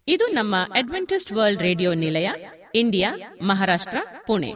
ಇದು ನಮ್ಮ Adventist world radio ನಿಲಯ ಇಂಡಿಯಾ ಮಹಾರಾಷ್ಟ್ರ ಪುಣೆ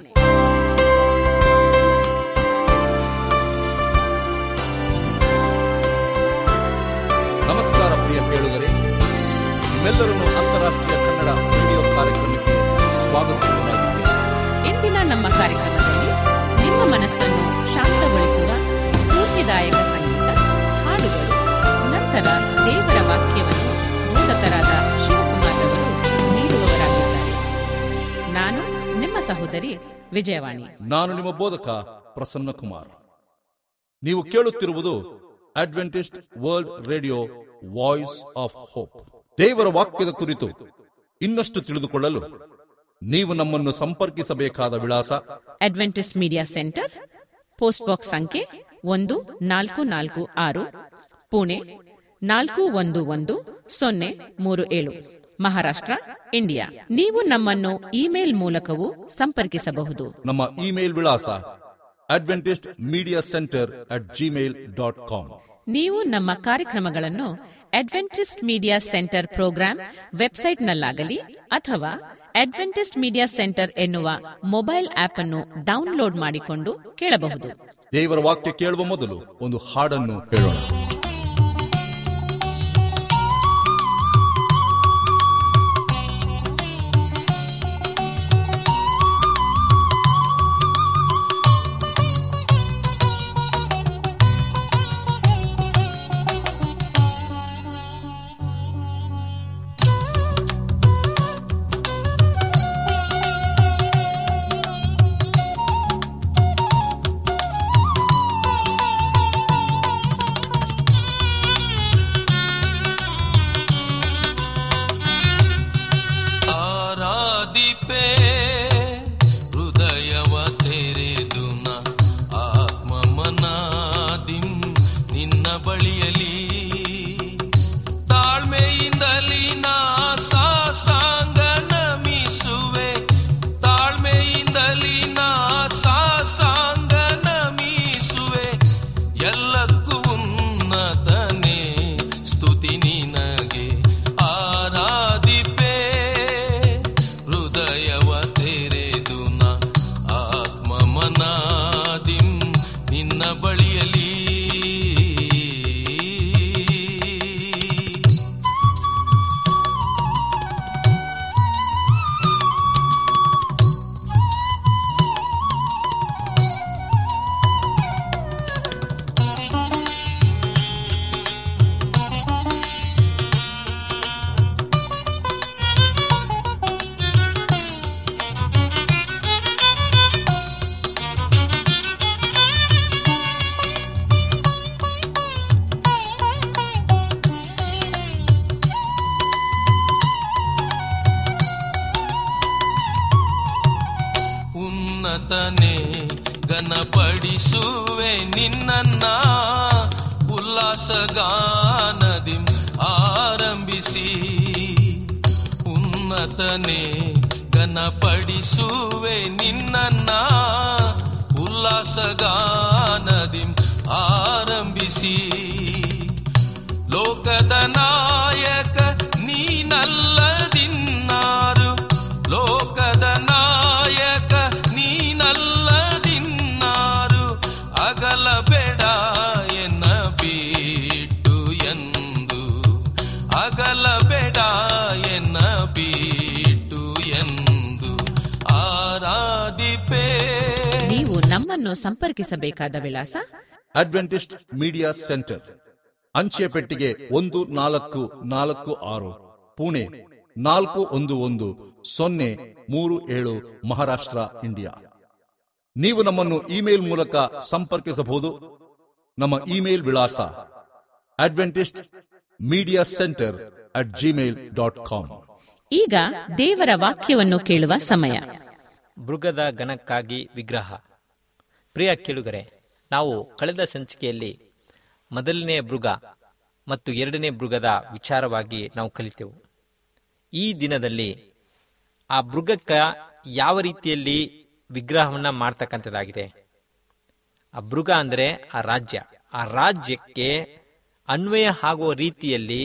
ನಮಸ್ಕಾರ ಪ್ರಿಯ ಕೇಳುಗರೆ ನಿಮ್ಮೆಲ್ಲರನ್ನು ಅಂತಾರಾಷ್ಟ್ರೀಯ ಕನ್ನಡ ರೇಡಿಯೋ ಕಾರ್ಯಕ್ರಮಕ್ಕೆ ಸ್ವಾಗತಿಸುವುದಾಗಿದೆ ಇಂದಿನ ನಮ್ಮ ಕಾರ್ಯಕ್ರಮದಲ್ಲಿ ನಿಮ್ಮ ಮನಸ್ಸನ್ನು ಶಾಂತಗೊಳಿಸುವ ಸ್ಫೂರ್ತಿದಾಯಕ ಸಂಗೀತ ಹಾಡುಗಳು ನಂತರ ದೇವರ ವಾಕ್ಯವನ್ನು ಬೋಧಕರಾದ ಶಿವಕುಮಾರ್ ಅವರು ನೀಡುವವರಾಗಿದ್ದಾರೆ ನಾನು ನಿಮ್ಮ ಸಹೋದರಿ ವಿಜಯವಾಣಿ ನಾನು ನಿಮ್ಮ ಬೋಧಕ ಪ್ರಸನ್ನ ಕುಮಾರ್ ನೀವು ಕೇಳುತ್ತಿರುವುದು Adventist world radio voice of hope ದೇವರ ವಾಕ್ಯದ ಕುರಿತು ಇನ್ನಷ್ಟು ತಿಳಿದುಕೊಳ್ಳಲು ನೀವು ನಮ್ಮನ್ನು ಸಂಪರ್ಕಿಸಬೇಕಾದ ವಿಳಾಸ Adventist media centre post box ಸಂಖ್ಯೆ ಒಂದು ನಾಲ್ಕು ನಾಲ್ಕು ಆರು ಪುಣೆ ನಾಲ್ಕು ಒಂದು ಒಂದು ಸೊನ್ನೆ ಮೂರು ಏಳು ಮಹಾರಾಷ್ಟ್ರ ಇಂಡಿಯಾ ನೀವು ನಮ್ಮನ್ನು ಇಮೇಲ್ ಮೂಲಕವೂ ಸಂಪರ್ಕಿಸಬಹುದು ನಮ್ಮ ಇಮೇಲ್ ವಿಳಾಸ Adventist media centre at Gmail dot com ನೀವು ನಮ್ಮ ಕಾರ್ಯಕ್ರಮಗಳನ್ನು ಅಡ್ವೆಂಟಿಸ್ಟ್ ಮೀಡಿಯಾ ಸೆಂಟರ್ ಪ್ರೋಗ್ರಾಂ ವೆಬ್ಸೈಟ್ನಲ್ಲಾಗಲಿ ಅಥವಾ ಅಡ್ವೆಂಟಿಸ್ಟ್ ಮೀಡಿಯಾ ಸೆಂಟರ್ ಎನ್ನುವ ಮೊಬೈಲ್ ಆಪ್ ಅನ್ನು ಡೌನ್ಲೋಡ್ ಮಾಡಿಕೊಂಡು ಕೇಳಬಹುದು ದೇವರ ವಾಕ್ಯ ಕೇಳುವ ಮೊದಲು ಒಂದು ಹಾಡನ್ನು ಹೇಳೋಣ ಆರಾಧಿಪೆ ಹೃದಯವ ತೆರೆದು ನ ಆತ್ಮಮನಾದಿಂ ನಿನ್ನ ಬಳಿಯಲಿ ತಾಳ್ಮೆಯಿಂದಲಿ ನಾ ಸಾಷ್ಟಾಂಗ ನಮಿಸುವೆ ತಾಳ್ಮೆಯಿಂದಲಿ ನಾ ಸಾಷ್ಟಾಂಗ ನಮಿಸುವೆ ಎಲ್ಲಕ್ಕೂ ಉನ್ನತನೇ ಸ್ತುತಿ ನಿನಗೆ ಆರಾಧಿಪೆ ಹೃದಯವ ತೆರೆದು ನ ಆತ್ಮ ಮನಾದಿಂ ನಿನ್ನ ಬಳಿಯಲಿ ಉನ್ನತನೇ ಘನಪಡಿಸುವೆ ನಿನ್ನನ್ನ ಉಲ್ಲಾಸಗಾನದಿ ಆರಂಭಿಸಿ ಉನ್ನತನೇ ಘನಪಡಿಸುವೆ ನಿನ್ನನ್ನ ಉಲ್ಲಾಸಗಾನದಿ ಆರಂಭಿಸಿ ಲೋಕದ ನಾಯಕ ನೀನಲ್ಲದಿನ್ನಾರು ಲೋಕದ ನಾಯಕ ನೀನಲ್ಲದಿನ್ನಾರು ಅಗಲಬೇಡ ಎನ್ನ ಬಿಟ್ಟು ಎಂದು ಅಗಲಬೇಡ ಎನ್ನ ಬಿಟ್ಟು ಎಂದು ಆರಾಧಿಪೇ ನೀವು ನಮ್ಮನ್ನು ಸಂಪರ್ಕಿಸಬೇಕಾದ ವಿಳಾಸ ಅಡ್ವೆಂಟಿಸ್ಟ್ ಮೀಡಿಯಾ ಸೆಂಟರ್ ಅಂಚೆ ಪೆಟ್ಟಿಗೆ ಒಂದು ನಾಲ್ಕು ನಾಲ್ಕು ಆರು ಪುಣೆ ನಾಲ್ಕು ಒಂದು ಒಂದು ಸೊನ್ನೆ ಮೂರು ಏಳು ಮಹಾರಾಷ್ಟ್ರ ಇಂಡಿಯಾ ನೀವು ನಮ್ಮನ್ನು ಇಮೇಲ್ ಮೂಲಕ ಸಂಪರ್ಕಿಸಬಹುದು ನಮ್ಮ ಇಮೇಲ್ ವಿಳಾಸ Adventist media centre at Gmail dot com ಈಗ ದೇವರ ವಾಕ್ಯವನ್ನು ಕೇಳುವ ಸಮಯ ಮೃಗದ ಘನಕ್ಕಾಗಿ ವಿಗ್ರಹ ಪ್ರಿಯ ಕೇಳುಗರೆ ನಾವು ಕಳೆದ ಸಂಚಿಕೆಯಲ್ಲಿ ಮೊದಲನೇ ಮೃಗ ಮತ್ತು ಎರಡನೇ ಮೃಗದ ವಿಚಾರವಾಗಿ ನಾವು ಕಲಿತೆವು ಈ ದಿನದಲ್ಲಿ ಆ ಮೃಗಕ್ಕ ಯಾವ ರೀತಿಯಲ್ಲಿ ವಿಗ್ರಹವನ್ನ ಮಾಡ್ತಕ್ಕಂಥದ್ದಾಗಿದೆ ಆ ಮೃಗ ಅಂದ್ರೆ ಆ ರಾಜ್ಯ ಆ ರಾಜ್ಯಕ್ಕೆ ಅನ್ವಯ ಆಗುವ ರೀತಿಯಲ್ಲಿ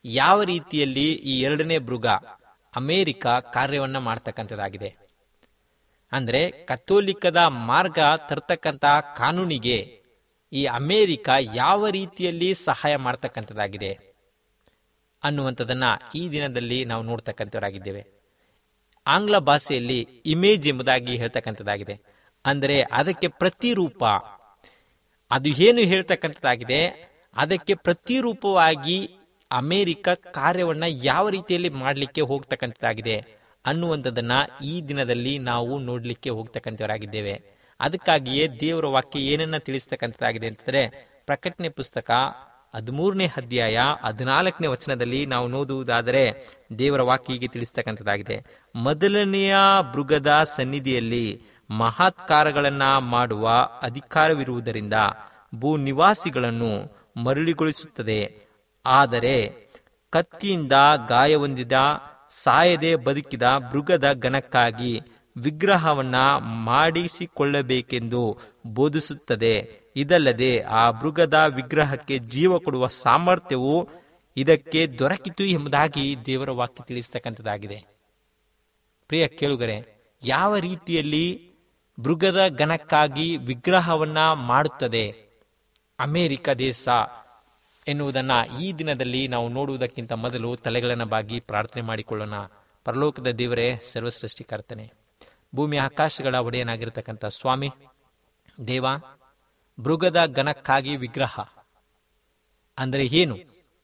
ಯಾವ ರೀತಿಯಲ್ಲಿ ಈ ಎರಡನೇ ಮೃಗ ಅಮೇರಿಕ ಕಾರ್ಯವನ್ನ ಮಾಡ್ತಕ್ಕಂಥದ್ದಾಗಿದೆ ಅಂದ್ರೆ ಕಥೋಲಿಕದ ಮಾರ್ಗ ತರ್ತಕ್ಕಂತಹ ಕಾನೂನಿಗೆ ಈ ಅಮೇರಿಕ ಯಾವ ರೀತಿಯಲ್ಲಿ ಸಹಾಯ ಮಾಡ್ತಕ್ಕಂಥದ್ದಾಗಿದೆ ಅನ್ನುವಂಥದ್ದನ್ನ ಈ ದಿನದಲ್ಲಿ ನಾವು ನೋಡ್ತಕ್ಕಂಥವರಾಗಿದ್ದೇವೆ ಆಂಗ್ಲ ಭಾಷೆಯಲ್ಲಿ ಇಮೇಜ್ ಎಂಬುದಾಗಿ ಹೇಳ್ತಕ್ಕಂಥದ್ದಾಗಿದೆ ಅಂದರೆ ಅದಕ್ಕೆ ಪ್ರತಿರೂಪ ಅದು ಏನು ಹೇಳ್ತಕ್ಕಂಥದ್ದಾಗಿದೆ ಅದಕ್ಕೆ ಪ್ರತಿರೂಪವಾಗಿ ಅಮೇರಿಕ ಕಾರ್ಯವನ್ನ ಯಾವ ರೀತಿಯಲ್ಲಿ ಮಾಡಲಿಕ್ಕೆ ಹೋಗ್ತಕ್ಕಂಥದ್ದಾಗಿದೆ ಅನ್ನುವಂಥದ್ದನ್ನ ಈ ದಿನದಲ್ಲಿ ನಾವು ನೋಡ್ಲಿಕ್ಕೆ ಹೋಗ್ತಕ್ಕಂಥವರಾಗಿದ್ದೇವೆ ಅದಕ್ಕಾಗಿಯೇ ದೇವರ ವಾಕ್ಯ ಏನನ್ನ ತಿಳಿಸ್ತಕ್ಕಂಥದ್ದಾಗಿದೆ ಅಂತಂದ್ರೆ ಪ್ರಕಟಣೆ ಪುಸ್ತಕ ಹದಿಮೂರನೇ ಅಧ್ಯಾಯ ಹದಿನಾಲ್ಕನೇ ವಚನದಲ್ಲಿ ನಾವು ನೋದುವುದಾದರೆ ದೇವರ ವಾಕ್ಯ ಹೀಗೆ ತಿಳಿಸ್ತಕ್ಕಂಥದ್ದಾಗಿದೆ ಮೊದಲನೆಯ ಮೃಗದ ಸನ್ನಿಧಿಯಲ್ಲಿ ಮಹತ್ಕಾರಗಳನ್ನ ಮಾಡುವ ಅಧಿಕಾರವಿರುವುದರಿಂದ ಭೂ ನಿವಾಸಿಗಳನ್ನು ಮರಳಿಗೊಳಿಸುತ್ತದೆ ಆದರೆ ಕತ್ತಿಯಿಂದ ಗಾಯ ಹೊಂದಿದ ಸಾಯದೆ ಬದುಕಿದ ಮೃಗದ ಗಣಕ್ಕಾಗಿ ವಿಗ್ರಹವನ್ನ ಮಾಡಿಸಿಕೊಳ್ಳಬೇಕೆಂದು ಬೋಧಿಸುತ್ತದೆ ಇದಲ್ಲದೆ ಆ ಮೃಗದ ವಿಗ್ರಹಕ್ಕೆ ಜೀವ ಕೊಡುವ ಸಾಮರ್ಥ್ಯವು ಇದಕ್ಕೆ ದೊರಕಿತು ಎಂಬುದಾಗಿ ದೇವರ ವಾಕ್ಯ ತಿಳಿಸ್ತಕ್ಕಂಥದ್ದಾಗಿದೆ ಪ್ರಿಯ ಕೇಳುಗರೆ ಯಾವ ರೀತಿಯಲ್ಲಿ ಮೃಗದ ಗಣಕ್ಕಾಗಿ ವಿಗ್ರಹವನ್ನ ಮಾಡುತ್ತದೆ ಅಮೇರಿಕ ದೇಶ ಎನ್ನುವುದನ್ನ ಈ ದಿನದಲ್ಲಿ ನಾವು ನೋಡುವುದಕ್ಕಿಂತ ಮೊದಲು ತಲೆಗಳನ್ನು ಬಾಗಿ ಪ್ರಾರ್ಥನೆ ಮಾಡಿಕೊಳ್ಳೋಣ ಪರಲೋಕದ ದೇವರೇ ಸರ್ವಸೃಷ್ಟಿಕರ್ತನೆ ಭೂಮಿ ಆಕಾಶಗಳ ಒಡೆಯನಾಗಿರ್ತಕ್ಕಂಥ ಸ್ವಾಮಿ ದೇವ ಮೃಗದ ಗಣಕ್ಕಾಗಿ ವಿಗ್ರಹ ಅಂದರೆ ಏನು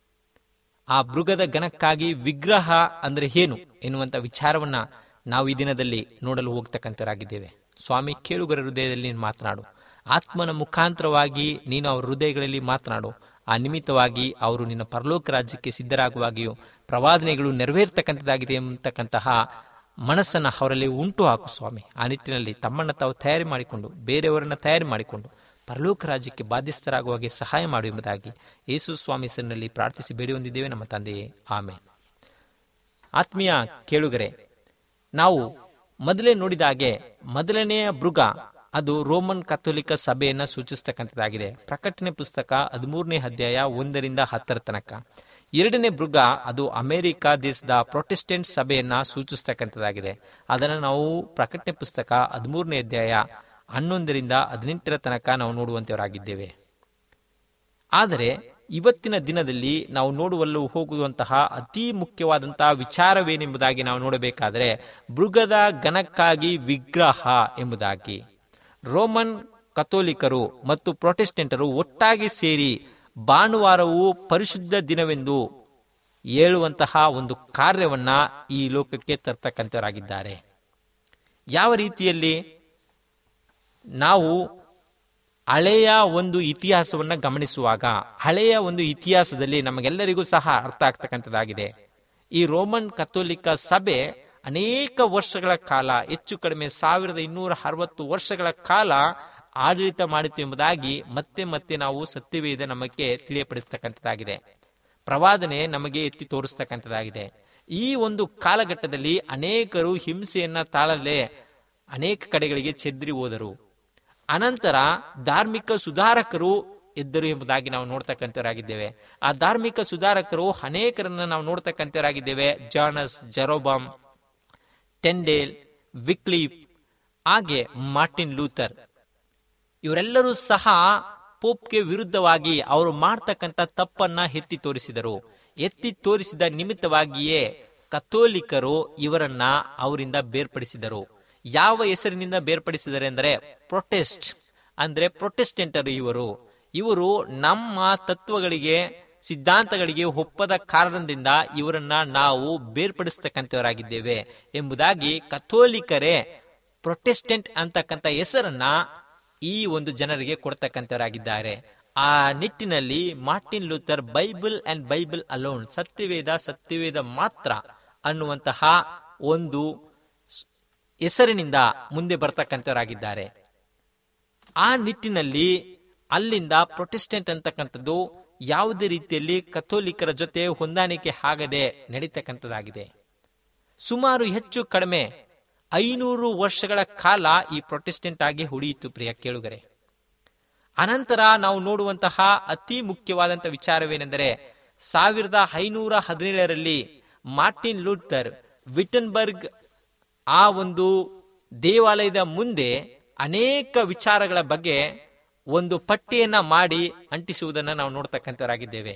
ಆ ಮೃಗದ ಗಣಕ್ಕಾಗಿ ವಿಗ್ರಹ ಅಂದ್ರೆ ಏನು ಎನ್ನುವಂತ ವಿಚಾರವನ್ನ ನಾವು ಈ ದಿನದಲ್ಲಿ ನೋಡಲು ಹೋಗ್ತಕ್ಕಂಥವರಾಗಿದ್ದೇವೆ ಸ್ವಾಮಿ ಕೇಳುಗರ ಹೃದಯದಲ್ಲಿ ನೀನು ಮಾತನಾಡು ಆತ್ಮನ ಮುಖಾಂತರವಾಗಿ ನೀನು ಅವರ ಹೃದಯಗಳಲ್ಲಿ ಮಾತನಾಡು ಆ ನಿಮಿತ್ತವಾಗಿ ಅವರು ನಿನ್ನ ಪರಲೋಕ ರಾಜ್ಯಕ್ಕೆ ಸಿದ್ಧರಾಗುವಾಗಿಯೂ ಪ್ರವಾದನೆಗಳು ನೆರವೇರ್ತಕ್ಕಂಥದ್ದಾಗಿದೆ ಎಂಬತಕ್ಕಂತಹ ಮನಸ್ಸನ್ನು ಅವರಲ್ಲಿ ಉಂಟು ಹಾಕು ಸ್ವಾಮಿ ಆ ನಿಟ್ಟಿನಲ್ಲಿ ತಮ್ಮನ್ನು ತಾವು ತಯಾರಿ ಮಾಡಿಕೊಂಡು ಬೇರೆಯವರನ್ನ ತಯಾರಿ ಮಾಡಿಕೊಂಡು ಪರಲೋಕ ರಾಜ್ಯಕ್ಕೆ ಬಾಧ್ಯಸ್ಥರಾಗುವ ಹಾಗೆ ಸಹಾಯ ಮಾಡು ಎಂಬುದಾಗಿ ಯೇಸು ಸ್ವಾಮಿ ಹೆಸರಿನಲ್ಲಿ ಪ್ರಾರ್ಥಿಸಿ ಬೇಡಿ ಹೊಂದಿದ್ದೇವೆ ನಮ್ಮ ತಂದೆಯೇ ಆಮೇಲೆ ಆತ್ಮೀಯ ಕೇಳುಗರೆ ನಾವು ಮೊದಲೇ ನೋಡಿದ ಹಾಗೆ ಮೊದಲನೆಯ ಮೃಗ ಅದು ರೋಮನ್ ಕಥೋಲಿಕ ಸಭೆಯನ್ನ ಸೂಚಿಸ್ತಕ್ಕಂಥದ್ದಾಗಿದೆ ಪ್ರಕಟಣೆ ಪುಸ್ತಕ ಹದಿಮೂರನೇ ಅಧ್ಯಾಯ ಒಂದರಿಂದ ಹತ್ತರ ತನಕ ಎರಡನೇ ಮೃಗ ಅದು ಅಮೆರಿಕ ದೇಶದ ಪ್ರೊಟೆಸ್ಟೆಂಟ್ ಸಭೆಯನ್ನ ಸೂಚಿಸ್ತಕ್ಕಂಥದ್ದಾಗಿದೆ ಅದನ್ನು ನಾವು ಪ್ರಕಟಣೆ ಪುಸ್ತಕ ಹದಿಮೂರನೇ ಅಧ್ಯಾಯ ಹನ್ನೊಂದರಿಂದ ಹದಿನೆಂಟರ ತನಕ ನಾವು ನೋಡುವಂತವರಾಗಿದ್ದೇವೆ ಆದರೆ ಇವತ್ತಿನ ದಿನದಲ್ಲಿ ನಾವು ನೋಡುವಲ್ಲೂ ಹೋಗುವಂತಹ ಅತಿ ಮುಖ್ಯವಾದಂತಹ ವಿಚಾರವೇನೆಂಬುದಾಗಿ ನಾವು ನೋಡಬೇಕಾದರೆ ಮೃಗದ ಗಣಕ್ಕಾಗಿ ವಿಗ್ರಹ ಎಂಬುದಾಗಿ ರೋಮನ್ ಕಥೋಲಿಕರು ಮತ್ತು ಪ್ರೊಟೆಸ್ಟೆಂಟರು ಒಟ್ಟಾಗಿ ಸೇರಿ ಭಾನುವಾರವು ಪರಿಶುದ್ಧ ದಿನವೆಂದು ಹೇಳುವಂತಹ ಒಂದು ಕಾರ್ಯವನ್ನ ಈ ಲೋಕಕ್ಕೆ ತರ್ತಕ್ಕಂಥವರಾಗಿದ್ದಾರೆ ಯಾವ ರೀತಿಯಲ್ಲಿ ನಾವು ಹಳೆಯ ಒಂದು ಇತಿಹಾಸವನ್ನ ಗಮನಿಸುವಾಗ ಹಳೆಯ ಒಂದು ಇತಿಹಾಸದಲ್ಲಿ ನಮಗೆಲ್ಲರಿಗೂ ಸಹ ಅರ್ಥ ಆಗ್ತಕ್ಕಂಥದ್ದಾಗಿದೆ ಈ ರೋಮನ್ ಕಥೋಲಿಕ ಸಭೆ ಅನೇಕ ವರ್ಷಗಳ ಕಾಲ ಹೆಚ್ಚು ಕಡಿಮೆ ಸಾವಿರದ ಇನ್ನೂರ ಅರವತ್ತು ವರ್ಷಗಳ ಕಾಲ ಆಡಳಿತ ಮಾಡಿತು ಎಂಬುದಾಗಿ ಮತ್ತೆ ಮತ್ತೆ ನಾವು ಸತ್ಯವೇದ ನಮಗೆ ತಿಳಿಯಪಡಿಸ್ತಕ್ಕಂಥದ್ದಾಗಿದೆ ಪ್ರವಾದನೆ ನಮಗೆ ಎತ್ತಿ ತೋರಿಸ್ತಕ್ಕಂಥದ್ದಾಗಿದೆ ಈ ಒಂದು ಕಾಲಘಟ್ಟದಲ್ಲಿ ಅನೇಕರು ಹಿಂಸೆಯನ್ನ ತಾಳಲೇ ಅನೇಕ ಕಡೆಗಳಿಗೆ ಚೆದ್ರಿ ಹೋದರು ಅನಂತರ ಧಾರ್ಮಿಕ ಸುಧಾರಕರು ಇದ್ದರು ಎಂಬುದಾಗಿ ನಾವು ನೋಡ್ತಕ್ಕಂಥವರಾಗಿದ್ದೇವೆ ಆ ಧಾರ್ಮಿಕ ಸುಧಾರಕರು ಅನೇಕರನ್ನ ನಾವು ನೋಡ್ತಕ್ಕಂಥವರಾಗಿದ್ದೇವೆ ಜಾನಸ್ ಜರೋಬಾಮ್ ಟೆಂಡೇಲ್ ವಿಕ್ಲೀಪ್ ಹಾಗೆ ಮಾರ್ಟಿನ್ ಲೂಥರ್ ಇವರೆಲ್ಲರೂ ಸಹ ಪೋಪ್ಗೆ ವಿರುದ್ಧವಾಗಿ ಅವರು ಮಾಡ್ತಕ್ಕಂಥ ತಪ್ಪನ್ನ ಎತ್ತಿ ತೋರಿಸಿದರು ಎತ್ತಿ ತೋರಿಸಿದ ನಿಮಿತ್ತವಾಗಿಯೇ ಕಥೋಲಿಕರು ಇವರನ್ನ ಅವರಿಂದ ಬೇರ್ಪಡಿಸಿದರು ಯಾವ ಹೆಸರಿನಿಂದ ಬೇರ್ಪಡಿಸಿದರೆ ಅಂದರೆ ಪ್ರೊಟೆಸ್ಟ್ ಅಂದ್ರೆ ಪ್ರೊಟೆಸ್ಟೆಂಟರು ಇವರು ಇವರು ನಮ್ಮ ತತ್ವಗಳಿಗೆ ಸಿದ್ಧಾಂತಗಳಿಗೆ ಒಪ್ಪದ ಕಾರಣದಿಂದ ಇವರನ್ನ ನಾವು ಬೇರ್ಪಡಿಸ್ತಕ್ಕಂಥವರಾಗಿದ್ದೇವೆ ಎಂಬುದಾಗಿ ಕಥೋಲಿಕರೇ ಪ್ರೊಟೆಸ್ಟೆಂಟ್ ಅಂತಕ್ಕಂಥ ಹೆಸರನ್ನ ಈ ಒಂದು ಜನರಿಗೆ ಕೊಡ್ತಕ್ಕಂಥವರಾಗಿದ್ದಾರೆ ಆ ನಿಟ್ಟಿನಲ್ಲಿ Martin Luther Bible and Bible alone ಸತ್ಯವೇದ ಸತ್ಯವೇದ ಮಾತ್ರ ಅನ್ನುವಂತಹ ಒಂದು ಹೆಸರಿನಿಂದ ಮುಂದೆ ಬರ್ತಕ್ಕಂಥವರಾಗಿದ್ದಾರೆ ಆ ನಿಟ್ಟಿನಲ್ಲಿ ಅಲ್ಲಿಂದ ಪ್ರೊಟೆಸ್ಟೆಂಟ್ ಅಂತಕ್ಕಂಥದ್ದು ಯಾವುದೇ ರೀತಿಯಲ್ಲಿ ಕಥೋಲಿಕರ ಜೊತೆ ಹೊಂದಾಣಿಕೆ ಆಗದೆ ನಡೀತಕ್ಕಂಥದ್ದಾಗಿದೆ ಸುಮಾರು ಹೆಚ್ಚು ಕಡಿಮೆ ಐನೂರು ವರ್ಷಗಳ ಕಾಲ ಈ ಪ್ರೊಟೆಸ್ಟೆಂಟ್ ಆಗಿ ಉಳಿಯಿತು ಪ್ರಿಯ ಕೇಳುಗರೆ ಅನಂತರ ನಾವು ನೋಡುವಂತಹ ಅತಿ ಮುಖ್ಯವಾದಂತಹ ವಿಚಾರವೇನೆಂದರೆ ಸಾವಿರದ ಐನೂರ ಹದಿನೇಳರಲ್ಲಿ ಮಾರ್ಟಿನ್ ಲೂಥರ್ ವಿಟನ್ಬರ್ಗ್ ಆ ಒಂದು ದೇವಾಲಯದ ಮುಂದೆ ಅನೇಕ ವಿಚಾರಗಳ ಬಗ್ಗೆ ಒಂದು ಪಟ್ಟಿಯನ್ನ ಮಾಡಿ ಅಂಟಿಸುವುದನ್ನು ನಾವು ನೋಡ್ತಕ್ಕಂಥವರಾಗಿದ್ದೇವೆ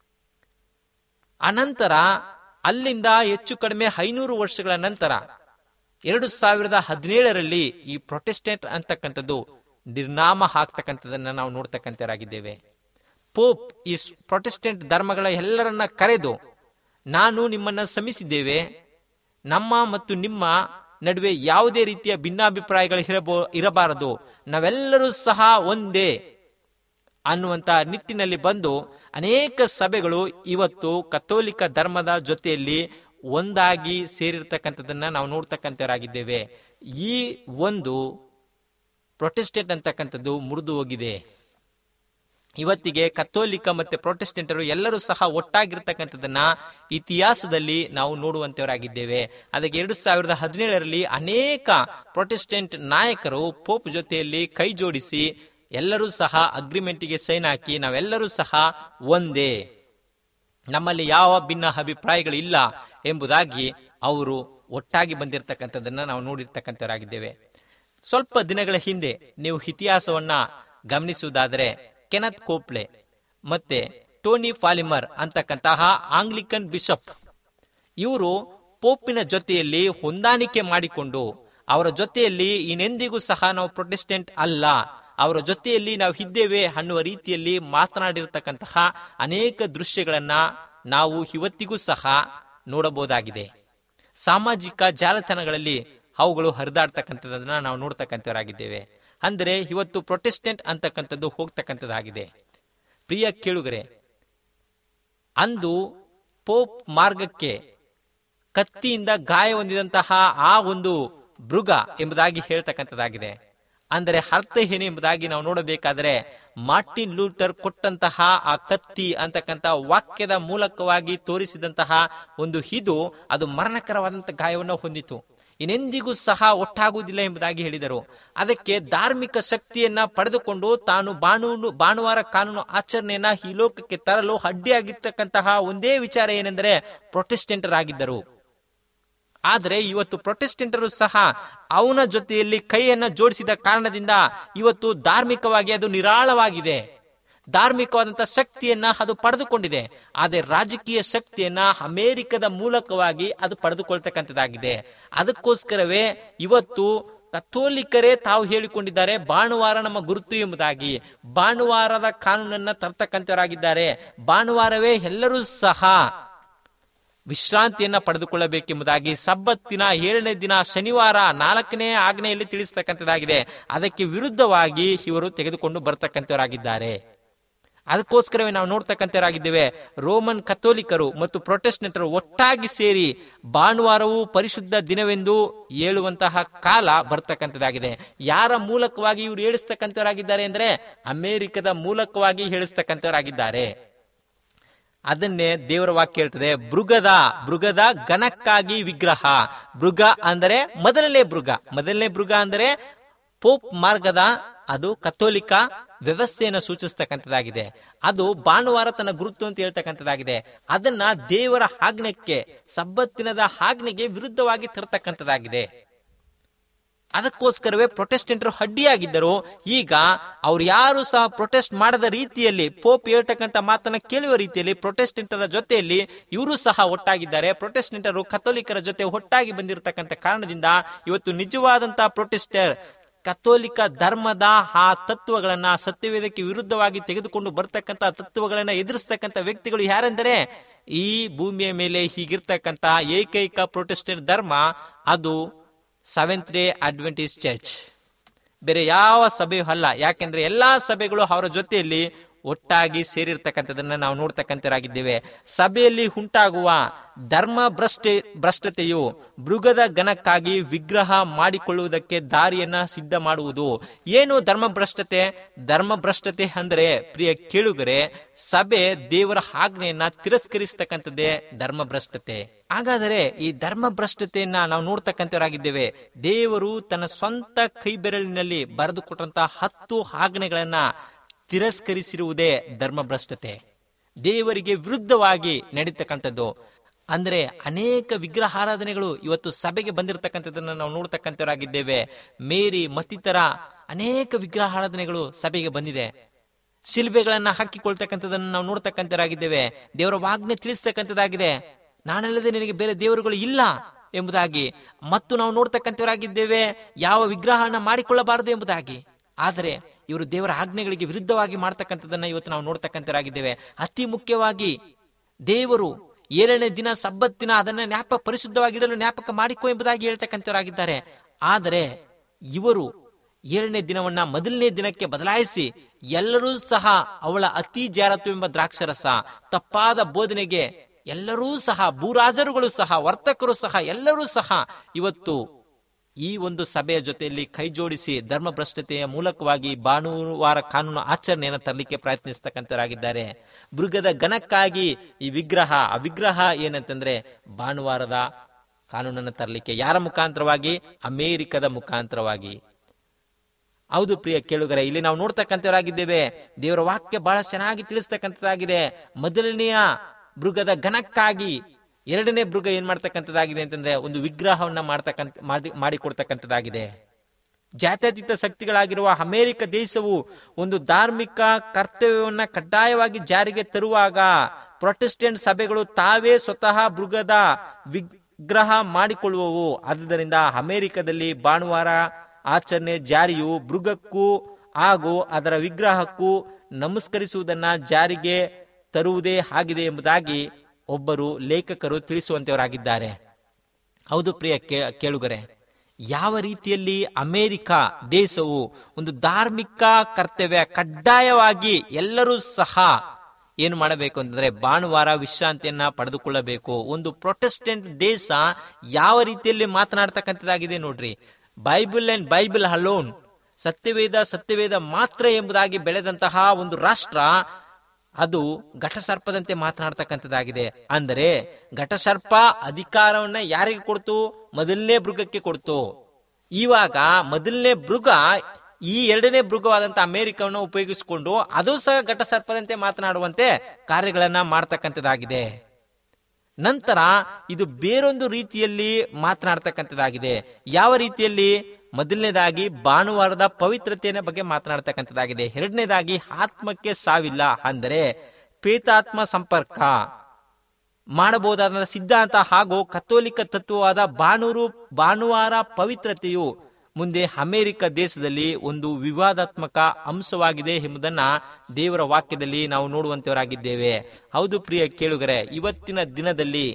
ಅನಂತರ ಅಲ್ಲಿಂದ ಹೆಚ್ಚು ಕಡಿಮೆ ಐನೂರು ವರ್ಷಗಳ ನಂತರ ಎರಡು ಸಾವಿರದ ಹದಿನೇಳರಲ್ಲಿ ಈ ಪ್ರೊಟೆಸ್ಟೆಂಟ್ ಅಂತಕ್ಕಂಥದ್ದು ನಿರ್ನಾಮ ಆಗ್ತಕ್ಕಂಥದ್ದನ್ನ ನಾವು ನೋಡ್ತಕ್ಕಂಥವರಾಗಿದ್ದೇವೆ ಪೋಪ್ ಈ ಪ್ರೊಟೆಸ್ಟೆಂಟ್ ಧರ್ಮಗಳ ಎಲ್ಲರನ್ನ ಕರೆದು ನಾನು ನಿಮ್ಮನ್ನ ಶ್ರಮಿಸಿದ್ದೇವೆ ನಮ್ಮ ಮತ್ತು ನಿಮ್ಮ ನಡುವೆ ಯಾವುದೇ ರೀತಿಯ ಭಿನ್ನಾಭಿಪ್ರಾಯಗಳು ಇರಬೋ ಇರಬಾರದು ನಾವೆಲ್ಲರೂ ಸಹ ಒಂದೇ ಅನ್ನುವಂತ ನಿಟ್ಟಿನಲ್ಲಿ ಬಂದು ಅನೇಕ ಸಭೆಗಳು ಇವತ್ತು ಕಥೋಲಿಕ ಧರ್ಮದ ಜೊತೆಯಲ್ಲಿ ಒಂದಾಗಿ ಸೇರಿರ್ತಕ್ಕಂಥದ್ದನ್ನ ನಾವು ನೋಡ್ತಕ್ಕಂಥವರಾಗಿದ್ದೇವೆ ಈ ಒಂದು ಪ್ರೊಟೆಸ್ಟೆಂಟ್ ಅಂತಕ್ಕಂಥದ್ದು ಮುರಿದು ಹೋಗಿದೆ ಇವತ್ತಿಗೆ ಕಥೋಲಿಕ ಮತ್ತೆ ಪ್ರೊಟೆಸ್ಟೆಂಟರು ಎಲ್ಲರೂ ಸಹ ಒಟ್ಟಾಗಿರ್ತಕ್ಕಂಥದ್ದನ್ನ ಇತಿಹಾಸದಲ್ಲಿ ನಾವು ನೋಡುವಂತವರಾಗಿದ್ದೇವೆ ಅದಕ್ಕೆ ಎರಡು ಸಾವಿರದ ಹದಿನೇಳರಲ್ಲಿ ಅನೇಕ ಪ್ರೊಟೆಸ್ಟೆಂಟ್ ನಾಯಕರು ಪೋಪ್ ಜೊತೆಯಲ್ಲಿ ಕೈ ಜೋಡಿಸಿ ಎಲ್ಲರೂ ಸಹ ಅಗ್ರಿಮೆಂಟ್ಗೆ ಸೈನ್ ಹಾಕಿ ನಾವೆಲ್ಲರೂ ಸಹ ಒಂದೇ ನಮ್ಮಲ್ಲಿ ಯಾವ ಭಿನ್ನ ಅಭಿಪ್ರಾಯಗಳಿಲ್ಲ ಎಂಬುದಾಗಿ ಅವರು ಒಟ್ಟಾಗಿ ಬಂದಿರತಕ್ಕಂಥದ್ದನ್ನ ನಾವು ನೋಡಿರ್ತಕ್ಕಂಥವರಾಗಿದ್ದೇವೆ ಸ್ವಲ್ಪ ದಿನಗಳ ಹಿಂದೆ ನೀವು ಇತಿಹಾಸವನ್ನ ಗಮನಿಸುವುದಾದರೆ ಕೆನತ್ ಕೋಪ್ಲೆ ಮತ್ತೆ ಟೋನಿ ಫಾಲಿಮರ್ ಅಂತಕ್ಕಂತಹ ಆಂಗ್ಲಿಕನ್ ಬಿಷಪ್ ಇವರು ಪೋಪಿನ ಜೊತೆಯಲ್ಲಿ ಹೊಂದಾಣಿಕೆ ಮಾಡಿಕೊಂಡು ಅವರ ಜೊತೆಯಲ್ಲಿ ಇನ್ನೆಂದಿಗೂ ಸಹ ನಾವು ಪ್ರೊಟೆಸ್ಟೆಂಟ್ ಅಲ್ಲ ಅವರ ಜೊತೆಯಲ್ಲಿ ನಾವು ಇದ್ದೇವೆ ಅನ್ನುವ ರೀತಿಯಲ್ಲಿ ಮಾತನಾಡಿರ್ತಕ್ಕಂತಹ ಅನೇಕ ದೃಶ್ಯಗಳನ್ನ ನಾವು ಇವತ್ತಿಗೂ ಸಹ ನೋಡಬಹುದಾಗಿದೆ ಸಾಮಾಜಿಕ ಜಾಲತಾಣಗಳಲ್ಲಿ ಅವುಗಳು ಹರಿದಾಡ್ತಕ್ಕಂಥದ್ದನ್ನ ನಾವು ನೋಡ್ತಕ್ಕಂಥವರಾಗಿದ್ದೇವೆ ಅಂದರೆ ಇವತ್ತು ಪ್ರೊಟೆಸ್ಟೆಂಟ್ ಅಂತಕ್ಕಂಥದ್ದು ಹೋಗ್ತಕ್ಕಂಥದ್ದಾಗಿದೆ ಪ್ರಿಯ ಕೇಳುಗರೆ ಅಂದು ಪೋಪ್ ಮಾರ್ಗಕ್ಕೆ ಕತ್ತಿಯಿಂದ ಗಾಯ ಹೊಂದಿದಂತಹ ಆ ಒಂದು ಮೃಗ ಎಂಬುದಾಗಿ ಹೇಳ್ತಕ್ಕಂಥದ್ದಾಗಿದೆ ಅಂದರೆ ಅರ್ಥ ಏನು ಎಂಬುದಾಗಿ ನಾವು ನೋಡಬೇಕಾದರೆ ಮಾರ್ಟಿನ್ ಲೂಥರ್ ಕೊಟ್ಟಂತಹ ಆ ಕತ್ತಿ ಅಂತಕ್ಕಂಥ ವಾಕ್ಯದ ಮೂಲಕವಾಗಿ ತೋರಿಸಿದಂತಹ ಒಂದು ಇದು ಅದು ಮರಣಕರವಾದಂತಹ ಗಾಯವನ್ನು ಹೊಂದಿತು ಇನ್ನೆಂದಿಗೂ ಸಹ ಒಟ್ಟಾಗುವುದಿಲ್ಲ ಎಂಬುದಾಗಿ ಹೇಳಿದರು ಅದಕ್ಕೆ ಧಾರ್ಮಿಕ ಶಕ್ತಿಯನ್ನ ಪಡೆದುಕೊಂಡು ತಾನು ಭಾನು ಭಾನುವಾರ ಕಾನೂನು ಆಚರಣೆಯನ್ನ ಈ ಲೋಕಕ್ಕೆ ತರಲು ಅಡ್ಡಿಯಾಗಿರ್ತಕ್ಕಂತಹ ಒಂದೇ ವಿಚಾರ ಏನೆಂದರೆ ಪ್ರೊಟೆಸ್ಟೆಂಟರಾಗಿದ್ದರು ಆದರೆ ಇವತ್ತು ಪ್ರೊಟೆಸ್ಟೆಂಟರು ಸಹ ಅವನ ಜೊತೆಯಲ್ಲಿ ಕೈಯನ್ನ ಜೋಡಿಸಿದ ಕಾರಣದಿಂದ ಇವತ್ತು ಧಾರ್ಮಿಕವಾಗಿ ಅದು ನಿರಾಳವಾಗಿದೆ ಧಾರ್ಮಿಕವಾದಂತಹ ಶಕ್ತಿಯನ್ನ ಅದು ಪಡೆದುಕೊಂಡಿದೆ ಆದರೆ ರಾಜಕೀಯ ಶಕ್ತಿಯನ್ನ ಅಮೆರಿಕದ ಮೂಲಕವಾಗಿ ಅದು ಪಡೆದುಕೊಳ್ತಕ್ಕಂಥದ್ದಾಗಿದೆ ಅದಕ್ಕೋಸ್ಕರವೇ ಇವತ್ತು ಕಥೋಲಿಕರೇ ತಾವು ಹೇಳಿಕೊಂಡಿದ್ದಾರೆ ಭಾನುವಾರ ನಮ್ಮ ಗುರುತು ಎಂಬುದಾಗಿ ಭಾನುವಾರದ ಕಾನೂನನ್ನ ತರ್ತಕ್ಕಂಥವರಾಗಿದ್ದಾರೆ ಭಾನುವಾರವೇ ಎಲ್ಲರೂ ಸಹ ವಿಶ್ರಾಂತಿಯನ್ನ ಪಡೆದುಕೊಳ್ಳಬೇಕೆಂಬುದಾಗಿ ಸಬ್ಬತ್ತಿನ ಏಳನೇ ದಿನ ಶನಿವಾರ ನಾಲ್ಕನೇ ಆಜ್ಞೆಯಲ್ಲಿ ತಿಳಿಸ್ತಕ್ಕಂಥದ್ದಾಗಿದೆ ಅದಕ್ಕೆ ವಿರುದ್ಧವಾಗಿ ಇವರು ತೆಗೆದುಕೊಂಡು ಬರ್ತಕ್ಕಂಥವರಾಗಿದ್ದಾರೆ ಅದಕ್ಕೋಸ್ಕರವೇ ನಾವು ನೋಡ್ತಕ್ಕಂಥವರಾಗಿದ್ದೇವೆ ರೋಮನ್ ಕಥೋಲಿಕರು ಮತ್ತು ಪ್ರೊಟೆಸ್ಟೆಂಟರು ಒಟ್ಟಾಗಿ ಸೇರಿ ಭಾನುವಾರವು ಪರಿಶುದ್ಧ ದಿನವೆಂದು ಹೇಳುವಂತಹ ಕಾಲ ಬರ್ತಕ್ಕಂಥದ್ದಾಗಿದೆ ಯಾರ ಮೂಲಕವಾಗಿ ಇವರು ಹೇಳಿಸ್ತಕ್ಕಂಥವರಾಗಿದ್ದಾರೆ ಅಂದ್ರೆ ಅಮೆರಿಕದ ಮೂಲಕವಾಗಿ ಹೇಳಿಸ್ತಕ್ಕಂಥವರಾಗಿದ್ದಾರೆ ಅದನ್ನೇ ದೇವರ ವಾಕ್ಯ ಹೇಳ್ತದೆ ಮೃಗದ ಮೃಗದ ಘನಕ್ಕಾಗಿ ವಿಗ್ರಹ ಮೃಗ ಅಂದರೆ ಮೊದಲನೇ ಮೃಗ ಮೊದಲನೇ ಮೃಗ ಅಂದರೆ ಪೋಪ್ ಮಾರ್ಗದ ಅದು ಕಥೋಲಿಕ ವ್ಯವಸ್ಥೆಯನ್ನು ಸೂಚಿಸ್ತಕ್ಕಂಥದ್ದಾಗಿದೆ ಅದು ಭಾನುವಾರ ತನ್ನ ಗುರುತು ಅಂತ ಹೇಳ್ತಕ್ಕಂಥದ್ದಾಗಿದೆ ಅದನ್ನ ದೇವರ ಆಜ್ಞೆಗೆ ಸಬ್ಬತ್ತಿನದ ಆಜ್ಞೆಗೆ ವಿರುದ್ಧವಾಗಿ ತರತಕ್ಕಂಥದ್ದಾಗಿದೆ ಅದಕ್ಕೋಸ್ಕರವೇ ಪ್ರೊಟೆಸ್ಟೆಂಟರು ಅಡ್ಡಿಯಾಗಿದ್ದರು ಈಗ ಅವ್ರು ಯಾರು ಸಹ ಪ್ರೊಟೆಸ್ಟ್ ಮಾಡದ ರೀತಿಯಲ್ಲಿ ಪೋಪ್ ಹೇಳ್ತಕ್ಕಂಥ ಮಾತನ್ನ ಕೇಳುವ ರೀತಿಯಲ್ಲಿ ಪ್ರೊಟೆಸ್ಟೆಂಟರ ಜೊತೆಯಲ್ಲಿ ಇವರು ಸಹ ಒಟ್ಟಾಗಿದ್ದಾರೆ ಪ್ರೊಟೆಸ್ಟೆಂಟರು ಕಥೋಲಿಕರ ಜೊತೆ ಒಟ್ಟಾಗಿ ಬಂದಿರತಕ್ಕಂಥ ಕಾರಣದಿಂದ ಇವತ್ತು ನಿಜವಾದಂತಹ ಪ್ರೊಟೆಸ್ಟರ್ ಕಥೋಲಿಕ ಧರ್ಮದ ಆ ತತ್ವಗಳನ್ನ ಸತ್ಯವೇದಕ್ಕೆ ವಿರುದ್ಧವಾಗಿ ತೆಗೆದುಕೊಂಡು ಬರ್ತಕ್ಕಂಥ ತತ್ವಗಳನ್ನ ಎದುರಿಸ್ತಕ್ಕಂಥ ವ್ಯಕ್ತಿಗಳು ಯಾರೆಂದರೆ ಈ ಭೂಮಿಯ ಮೇಲೆ ಹೀಗಿರ್ತಕ್ಕಂಥ ಏಕೈಕ ಪ್ರೊಟೆಸ್ಟೆಂಟ್ ಧರ್ಮ ಅದು ಸೆವೆಂತ್ ಡೇ ಅಡ್ವೆಂಟೇಜ್ ಚರ್ಚ್ ಬೇರೆ ಯಾವ ಸಭೆಯೂ ಅಲ್ಲ ಯಾಕೆಂದ್ರೆ ಎಲ್ಲಾ ಸಭೆಗಳು ಅವರ ಜೊತೆಯಲ್ಲಿ ಒಟ್ಟಾಗಿ ಸೇರಿರ್ತಕ್ಕಂಥದನ್ನ ನಾವು ನೋಡ್ತಕ್ಕಂಥರಾಗಿದ್ದೇವೆ ಸಭೆಯಲ್ಲಿ ಉಂಟಾಗುವ ಧರ್ಮ ಭ್ರಷ್ಟೆ ಭ್ರಷ್ಟತೆಯು ಮೃಗದ ಘನಕ್ಕಾಗಿ ವಿಗ್ರಹ ಮಾಡಿಕೊಳ್ಳುವುದಕ್ಕೆ ದಾರಿಯನ್ನ ಸಿದ್ಧ ಮಾಡುವುದು ಏನು ಧರ್ಮ ಭ್ರಷ್ಟತೆ ಧರ್ಮ ಭ್ರಷ್ಟತೆ ಅಂದ್ರೆ ಪ್ರಿಯ ಕೇಳುಗರೆ ಸಭೆ ದೇವರ ಆಜ್ಞೆಯನ್ನ ತಿರಸ್ಕರಿಸ್ತಕ್ಕಂಥದ್ದೇ ಧರ್ಮ ಭ್ರಷ್ಟತೆ ಹಾಗಾದರೆ ಈ ಧರ್ಮ ಭ್ರಷ್ಟತೆಯನ್ನ ನಾವು ನೋಡ್ತಕ್ಕಂಥವರಾಗಿದ್ದೇವೆ ದೇವರು ತನ್ನ ಸ್ವಂತ ಕೈ ಬೆರಳಿನಲ್ಲಿ ಬರೆದು ಕೊಟ್ಟಂತಹ ಹತ್ತು ಆಜ್ಞೆಗಳನ್ನ ತಿರಸ್ಕರಿಸಿರುವುದೇ ಧರ್ಮ ಭ್ರಷ್ಟತೆ ದೇವರಿಗೆ ವಿರುದ್ಧವಾಗಿ ನಡೀತಕ್ಕಂಥದ್ದು ಅಂದ್ರೆ ಅನೇಕ ವಿಗ್ರಹಾರಾಧನೆಗಳು ಇವತ್ತು ಸಭೆಗೆ ಬಂದಿರತಕ್ಕಂಥದ್ದನ್ನ ನಾವು ನೋಡ್ತಕ್ಕಂಥವರಾಗಿದ್ದೇವೆ ಮೇರಿ ಮತ್ತಿತರ ಅನೇಕ ವಿಗ್ರಹಾರಾಧನೆಗಳು ಸಭೆಗೆ ಬಂದಿದೆ ಶಿಲ್ಬೆಗಳನ್ನ ಹಾಕಿಕೊಳ್ತಕ್ಕಂಥದನ್ನ ನಾವು ನೋಡ್ತಕ್ಕಂಥರಾಗಿದ್ದೇವೆ ದೇವರ ವಾಜ್ಞೆ ತಿಳಿಸ್ತಕ್ಕಂಥದ್ದಾಗಿದೆ ನಾನಲ್ಲದೆ ನಿನಗೆ ಬೇರೆ ದೇವರುಗಳು ಇಲ್ಲ ಎಂಬುದಾಗಿ ಮತ್ತು ನಾವು ನೋಡ್ತಕ್ಕಂಥವರಾಗಿದ್ದೇವೆ ಯಾವ ವಿಗ್ರಹನ ಮಾಡಿಕೊಳ್ಳಬಾರದು ಎಂಬುದಾಗಿ ಆದರೆ ಇವರು ದೇವರ ಆಜ್ಞೆಗಳಿಗೆ ವಿರುದ್ಧವಾಗಿ ಮಾಡ್ತಕ್ಕಂಥದನ್ನ ಇವತ್ತು ನಾವು ನೋಡ್ತಕ್ಕಂಥವರಾಗಿದ್ದೇವೆ ಅತಿ ಮುಖ್ಯವಾಗಿ ದೇವರು ಏಳನೇ ದಿನ ಸಬ್ಬತ್ತಿನ ಅದನ್ನ ಜ್ಞಾಪಕ ಪರಿಶುದ್ಧವಾಗಿಡಲು ಜ್ಞಾಪಕ ಮಾಡಿಕೊ ಎಂಬುದಾಗಿ ಹೇಳ್ತಕ್ಕಂಥವರಾಗಿದ್ದಾರೆ ಆದರೆ ಇವರು ಏಳನೇ ದಿನವನ್ನ ಮೊದಲನೇ ದಿನಕ್ಕೆ ಬದಲಾಯಿಸಿ ಎಲ್ಲರೂ ಸಹ ಅವಳ ಅತಿ ಜಾರತ್ವ ಎಂಬ ದ್ರಾಕ್ಷರಸ ತಪ್ಪಾದ ಬೋಧನೆಗೆ ಎಲ್ಲರೂ ಸಹ ಭೂರಾಜರುಗಳು ಸಹ ವರ್ತಕರು ಸಹ ಎಲ್ಲರೂ ಸಹ ಇವತ್ತು ಈ ಒಂದು ಸಭೆಯ ಜೊತೆಯಲ್ಲಿ ಕೈ ಜೋಡಿಸಿ ಧರ್ಮಭ್ರಷ್ಟತೆಯ ಮೂಲಕವಾಗಿ ಭಾನುವಾರ ಕಾನೂನು ಆಚರಣೆಯನ್ನು ತರಲಿಕ್ಕೆ ಪ್ರಯತ್ನಿಸ್ತಕ್ಕಂಥವರಾಗಿದ್ದಾರೆ ಮೃಗದ ಘನಕ್ಕಾಗಿ ಈ ವಿಗ್ರಹ ಆ ವಿಗ್ರಹ ಏನಂತಂದ್ರೆ ಭಾನುವಾರದ ಕಾನೂನನ್ನು ತರಲಿಕ್ಕೆ ಯಾರ ಮುಖಾಂತರವಾಗಿ ಅಮೇರಿಕದ ಮುಖಾಂತರವಾಗಿ ಹೌದು ಪ್ರಿಯ ಕೇಳುಗರೆ ಇಲ್ಲಿ ನಾವು ನೋಡ್ತಕ್ಕಂಥವರಾಗಿದ್ದೇವೆ ದೇವರ ವಾಕ್ಯ ಬಹಳ ಚೆನ್ನಾಗಿ ತಿಳಿಸ್ತಕ್ಕಂಥದ್ದಾಗಿದೆ ಮೊದಲನೆಯ ಮೃಗದ ಘನಕ್ಕಾಗಿ ಎರಡನೇ ಮೃಗ ಏನ್ ಮಾಡ್ತಕ್ಕಂಥದ್ದಾಗಿದೆ ಅಂತಂದ್ರೆ ಒಂದು ವಿಗ್ರಹವನ್ನ ಮಾಡ್ತಕ್ಕಂಥ ಮಾಡಿ ಮಾಡಿಕೊಡ್ತಕ್ಕಂಥದ್ದಾಗಿದೆ ಜಾತ್ಯತೀತ ಶಕ್ತಿಗಳಾಗಿರುವ ಅಮೆರಿಕ ದೇಶವು ಒಂದು ಧಾರ್ಮಿಕ ಕರ್ತವ್ಯವನ್ನ ಕಡ್ಡಾಯವಾಗಿ ಜಾರಿಗೆ ತರುವಾಗ ಪ್ರೊಟೆಸ್ಟೆಂಟ್ ಸಭೆಗಳು ತಾವೇ ಸ್ವತಃ ಮೃಗದ ವಿಗ್ರಹ ಮಾಡಿಕೊಳ್ಳುವವು ಆದುದರಿಂದ ಅಮೆರಿಕದಲ್ಲಿ ಭಾನುವಾರ ಆಚರಣೆ ಜಾರಿಯು ಮೃಗಕ್ಕೂ ಹಾಗೂ ಅದರ ವಿಗ್ರಹಕ್ಕೂ ನಮಸ್ಕರಿಸುವುದನ್ನ ಜಾರಿಗೆ ತರುವುದೇ ಆಗಿದೆ ಎಂಬುದಾಗಿ ಒಬ್ಬರು ಲೇಖಕರು ತಿಳಿಸುವಂತವರಾಗಿದ್ದಾರೆ ಹೌದು ಪ್ರಿಯ ಕೇ- ಕೇಳುಗರೆ ಯಾವ ರೀತಿಯಲ್ಲಿ ಅಮೆರಿಕ ದೇಶವು ಒಂದು ಧಾರ್ಮಿಕ ಕರ್ತವ್ಯ ಕಡ್ಡಾಯವಾಗಿ ಎಲ್ಲರೂ ಸಹ ಏನು ಮಾಡಬೇಕು ಅಂತಂದ್ರೆ ಭಾನುವಾರ ವಿಶ್ರಾಂತಿಯನ್ನ ಪಡೆದುಕೊಳ್ಳಬೇಕು ಒಂದು ಪ್ರೊಟೆಸ್ಟೆಂಟ್ ದೇಶ ಯಾವ ರೀತಿಯಲ್ಲಿ ಮಾತನಾಡ್ತಕ್ಕಂಥದ್ದಾಗಿದೆ ನೋಡ್ರಿ ಬೈಬಲ್ ಅಂಡ್ ಬೈಬಲ್ ಹಲೋನ್ ಸತ್ಯವೇದ ಸತ್ಯವೇದ ಮಾತ್ರ ಎಂಬುದಾಗಿ ಬೆಳೆದಂತಹ ಒಂದು ರಾಷ್ಟ್ರ ಅದು ಘಟಸರ್ಪದಂತೆ ಮಾತನಾಡ್ತಕ್ಕಂಥದ್ದಾಗಿದೆ ಅಂದರೆ ಘಟಸರ್ಪ ಅಧಿಕಾರವನ್ನ ಯಾರಿಗೆ ಕೊಡ್ತು ಮೊದಲನೇ ಮೃಗಕ್ಕೆ ಕೊಡ್ತು ಇವಾಗ ಮೊದಲನೇ ಮೃಗ ಈ ಎರಡನೇ ಮೃಗವಾದಂತ ಅಮೆರಿಕವನ್ನು ಉಪಯೋಗಿಸಿಕೊಂಡು ಅದು ಸಹ ಘಟಸರ್ಪದಂತೆ ಮಾತನಾಡುವಂತೆ ಕಾರ್ಯಗಳನ್ನ ಮಾಡ್ತಕ್ಕಂಥದ್ದಾಗಿದೆ ನಂತರ ಇದು ಬೇರೊಂದು ರೀತಿಯಲ್ಲಿ ಮಾತನಾಡ್ತಕ್ಕಂಥದ್ದಾಗಿದೆ ಯಾವ ರೀತಿಯಲ್ಲಿ ಮೊದಲನೇದಾಗಿ ಭಾನುವಾರದ ಪವಿತ್ರತೆಯ ಬಗ್ಗೆ ಮಾತನಾಡ್ತಕ್ಕಂಥದ್ದಾಗಿದೆ ಎರಡನೇದಾಗಿ ಆತ್ಮಕ್ಕೆ ಸಾವಿಲ್ಲ ಅಂದರೆ ಪೇತಾತ್ಮ ಸಂಪರ್ಕ ಮಾಡಬಹುದಾದ ಸಿದ್ಧಾಂತ ಹಾಗೂ ಕಥೋಲಿಕ ತತ್ವವಾದ ಭಾನೂರು ಭಾನುವಾರ ಪವಿತ್ರತೆಯು ಮುಂದೆ ಅಮೆರಿಕ ದೇಶದಲ್ಲಿ ಒಂದು ವಿವಾದಾತ್ಮಕ ಅಂಶವಾಗಿದೆ ಎಂಬುದನ್ನ ದೇವರ ವಾಕ್ಯದಲ್ಲಿ ನಾವು ನೋಡುವಂತವರಾಗಿದ್ದೇವೆ ಹೌದು ಪ್ರಿಯ ಕೇಳುಗರೆ ಇವತ್ತಿನ ದಿನದಲ್ಲಿ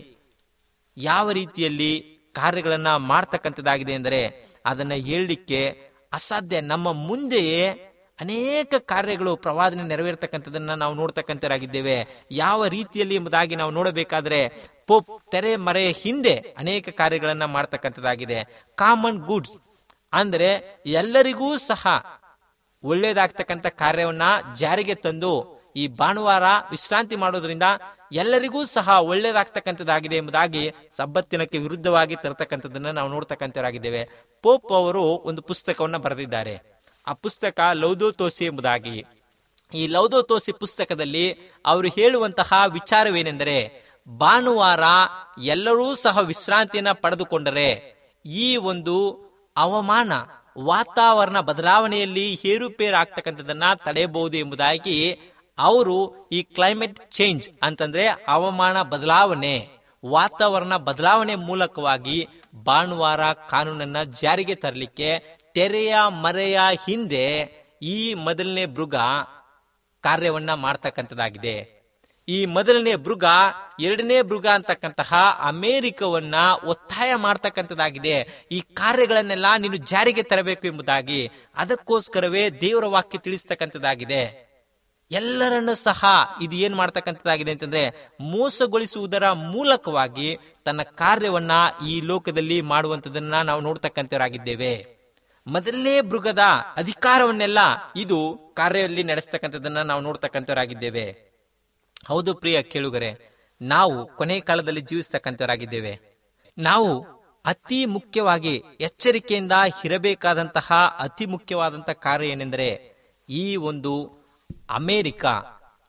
ಯಾವ ರೀತಿಯಲ್ಲಿ ಕಾರ್ಯಗಳನ್ನ ಮಾಡ್ತಕ್ಕಂಥದ್ದಾಗಿದೆ ಎಂದರೆ ಅದನ್ನ ಹೇಳಲಿಕ್ಕೆ ಅಸಾಧ್ಯ ನಮ್ಮ ಮುಂದೆಯೇ ಅನೇಕ ಕಾರ್ಯಗಳು ಪ್ರವಾದನೆ ನೆರವೇರ್ತಕ್ಕಂಥದನ್ನ ನಾವು ನೋಡ್ತಕ್ಕಂಥರಾಗಿದ್ದೇವೆ ಯಾವ ರೀತಿಯಲ್ಲಿ ಎಂಬುದಾಗಿ ನಾವು ನೋಡಬೇಕಾದ್ರೆ ಪೋಪ್ ತೆರೆ ಮರೆಯ ಹಿಂದೆ ಅನೇಕ ಕಾರ್ಯಗಳನ್ನ ಮಾಡ್ತಕ್ಕಂಥದ್ದಾಗಿದೆ ಕಾಮನ್ ಗುಡ್ಸ್ ಅಂದ್ರೆ ಎಲ್ಲರಿಗೂ ಸಹ ಒಳ್ಳೇದಾಗ್ತಕ್ಕಂಥ ಕಾರ್ಯವನ್ನ ಜಾರಿಗೆ ತಂದು ಈ ಭಾನುವಾರ ವಿಶ್ರಾಂತಿ ಮಾಡೋದ್ರಿಂದ ಎಲ್ಲರಿಗೂ ಸಹ ಒಳ್ಳೇದಾಗ್ತಕ್ಕಂಥದ್ದಾಗಿದೆ ಎಂಬುದಾಗಿ ಸಬ್ಬತ್ತಿನಕ್ಕೆ ವಿರುದ್ಧವಾಗಿ ತರತಕ್ಕಂಥದ್ದನ್ನ ನಾವು ನೋಡ್ತಕ್ಕಂಥವರಾಗಿದ್ದೇವೆ ಪೋಪ್ ಅವರು ಒಂದು ಪುಸ್ತಕವನ್ನ ಬರೆದಿದ್ದಾರೆ ಆ ಪುಸ್ತಕ ಲೌದೋ ತೋಸಿ ಎಂಬುದಾಗಿ ಈ ಲೌದೋ ತೋಸಿ ಪುಸ್ತಕದಲ್ಲಿ ಅವರು ಹೇಳುವಂತಹ ವಿಚಾರವೇನೆಂದರೆ ಭಾನುವಾರ ಎಲ್ಲರೂ ಸಹ ವಿಶ್ರಾಂತಿಯನ್ನ ಪಡೆದುಕೊಂಡರೆ ಈ ಒಂದು ಹವಾಮಾನ ವಾತಾವರಣ ಬದಲಾವಣೆಯಲ್ಲಿ ಏರುಪೇರು ಆಗ್ತಕ್ಕಂಥದ್ದನ್ನ ತಡೆಯಬಹುದು ಎಂಬುದಾಗಿ ಅವರು ಈ ಕ್ಲೈಮೇಟ್ ಚೇಂಜ್ ಅಂತಂದ್ರೆ ಹವಾಮಾನ ಬದಲಾವಣೆ ವಾತಾವರಣ ಬದಲಾವಣೆ ಮೂಲಕವಾಗಿ ಭಾನುವಾರ ಕಾನೂನನ್ನ ಜಾರಿಗೆ ತರಲಿಕ್ಕೆ ತೆರೆಯ ಮರೆಯ ಹಿಂದೆ ಈ ಮೊದಲನೇ ಮೃಗ ಕಾರ್ಯವನ್ನ ಮಾಡ್ತಕ್ಕಂಥದ್ದಾಗಿದೆ ಈ ಮೊದಲನೇ ಮೃಗ ಎರಡನೇ ಮೃಗ ಅಂತಕ್ಕಂತಹ ಅಮೇರಿಕವನ್ನ ಒತ್ತಾಯ ಮಾಡ್ತಕ್ಕಂಥದ್ದಾಗಿದೆ ಈ ಕಾರ್ಯಗಳನ್ನೆಲ್ಲ ನೀನು ಜಾರಿಗೆ ತರಬೇಕು ಎಂಬುದಾಗಿ ಅದಕ್ಕೋಸ್ಕರವೇ ದೇವರ ವಾಕ್ಯ ತಿಳಿಸ್ತಕ್ಕಂಥದ್ದಾಗಿದೆ ಎಲ್ಲರನ್ನು ಸಹ ಇದು ಏನ್ ಮಾಡ್ತಕ್ಕಂಥದ್ದಾಗಿದೆ ಅಂತಂದ್ರೆ ಮೋಸಗೊಳಿಸುವುದರ ಮೂಲಕವಾಗಿ ತನ್ನ ಕಾರ್ಯವನ್ನ ಈ ಲೋಕದಲ್ಲಿ ಮಾಡುವಂತದನ್ನ ನಾವು ನೋಡ್ತಕ್ಕಂಥವರಾಗಿದ್ದೇವೆ ಮೊದಲನೇ ಮೃಗದ ಅಧಿಕಾರವನ್ನೆಲ್ಲ ಇದು ಕಾರ್ಯದಲ್ಲಿ ನಡೆಸ್ತಕ್ಕಂಥದ್ದನ್ನ ನಾವು ನೋಡ್ತಕ್ಕಂಥವರಾಗಿದ್ದೇವೆ ಹೌದು ಪ್ರಿಯ ಕೇಳುಗರೆ ನಾವು ಕೊನೆ ಕಾಲದಲ್ಲಿ ಜೀವಿಸ್ತಕ್ಕಂಥವರಾಗಿದ್ದೇವೆ ನಾವು ಅತಿ ಮುಖ್ಯವಾಗಿ ಎಚ್ಚರಿಕೆಯಿಂದ ಇರಬೇಕಾದಂತಹ ಅತಿ ಮುಖ್ಯವಾದಂತಹ ಕಾರ್ಯ ಏನೆಂದರೆ ಈ ಒಂದು ಅಮೇರಿಕ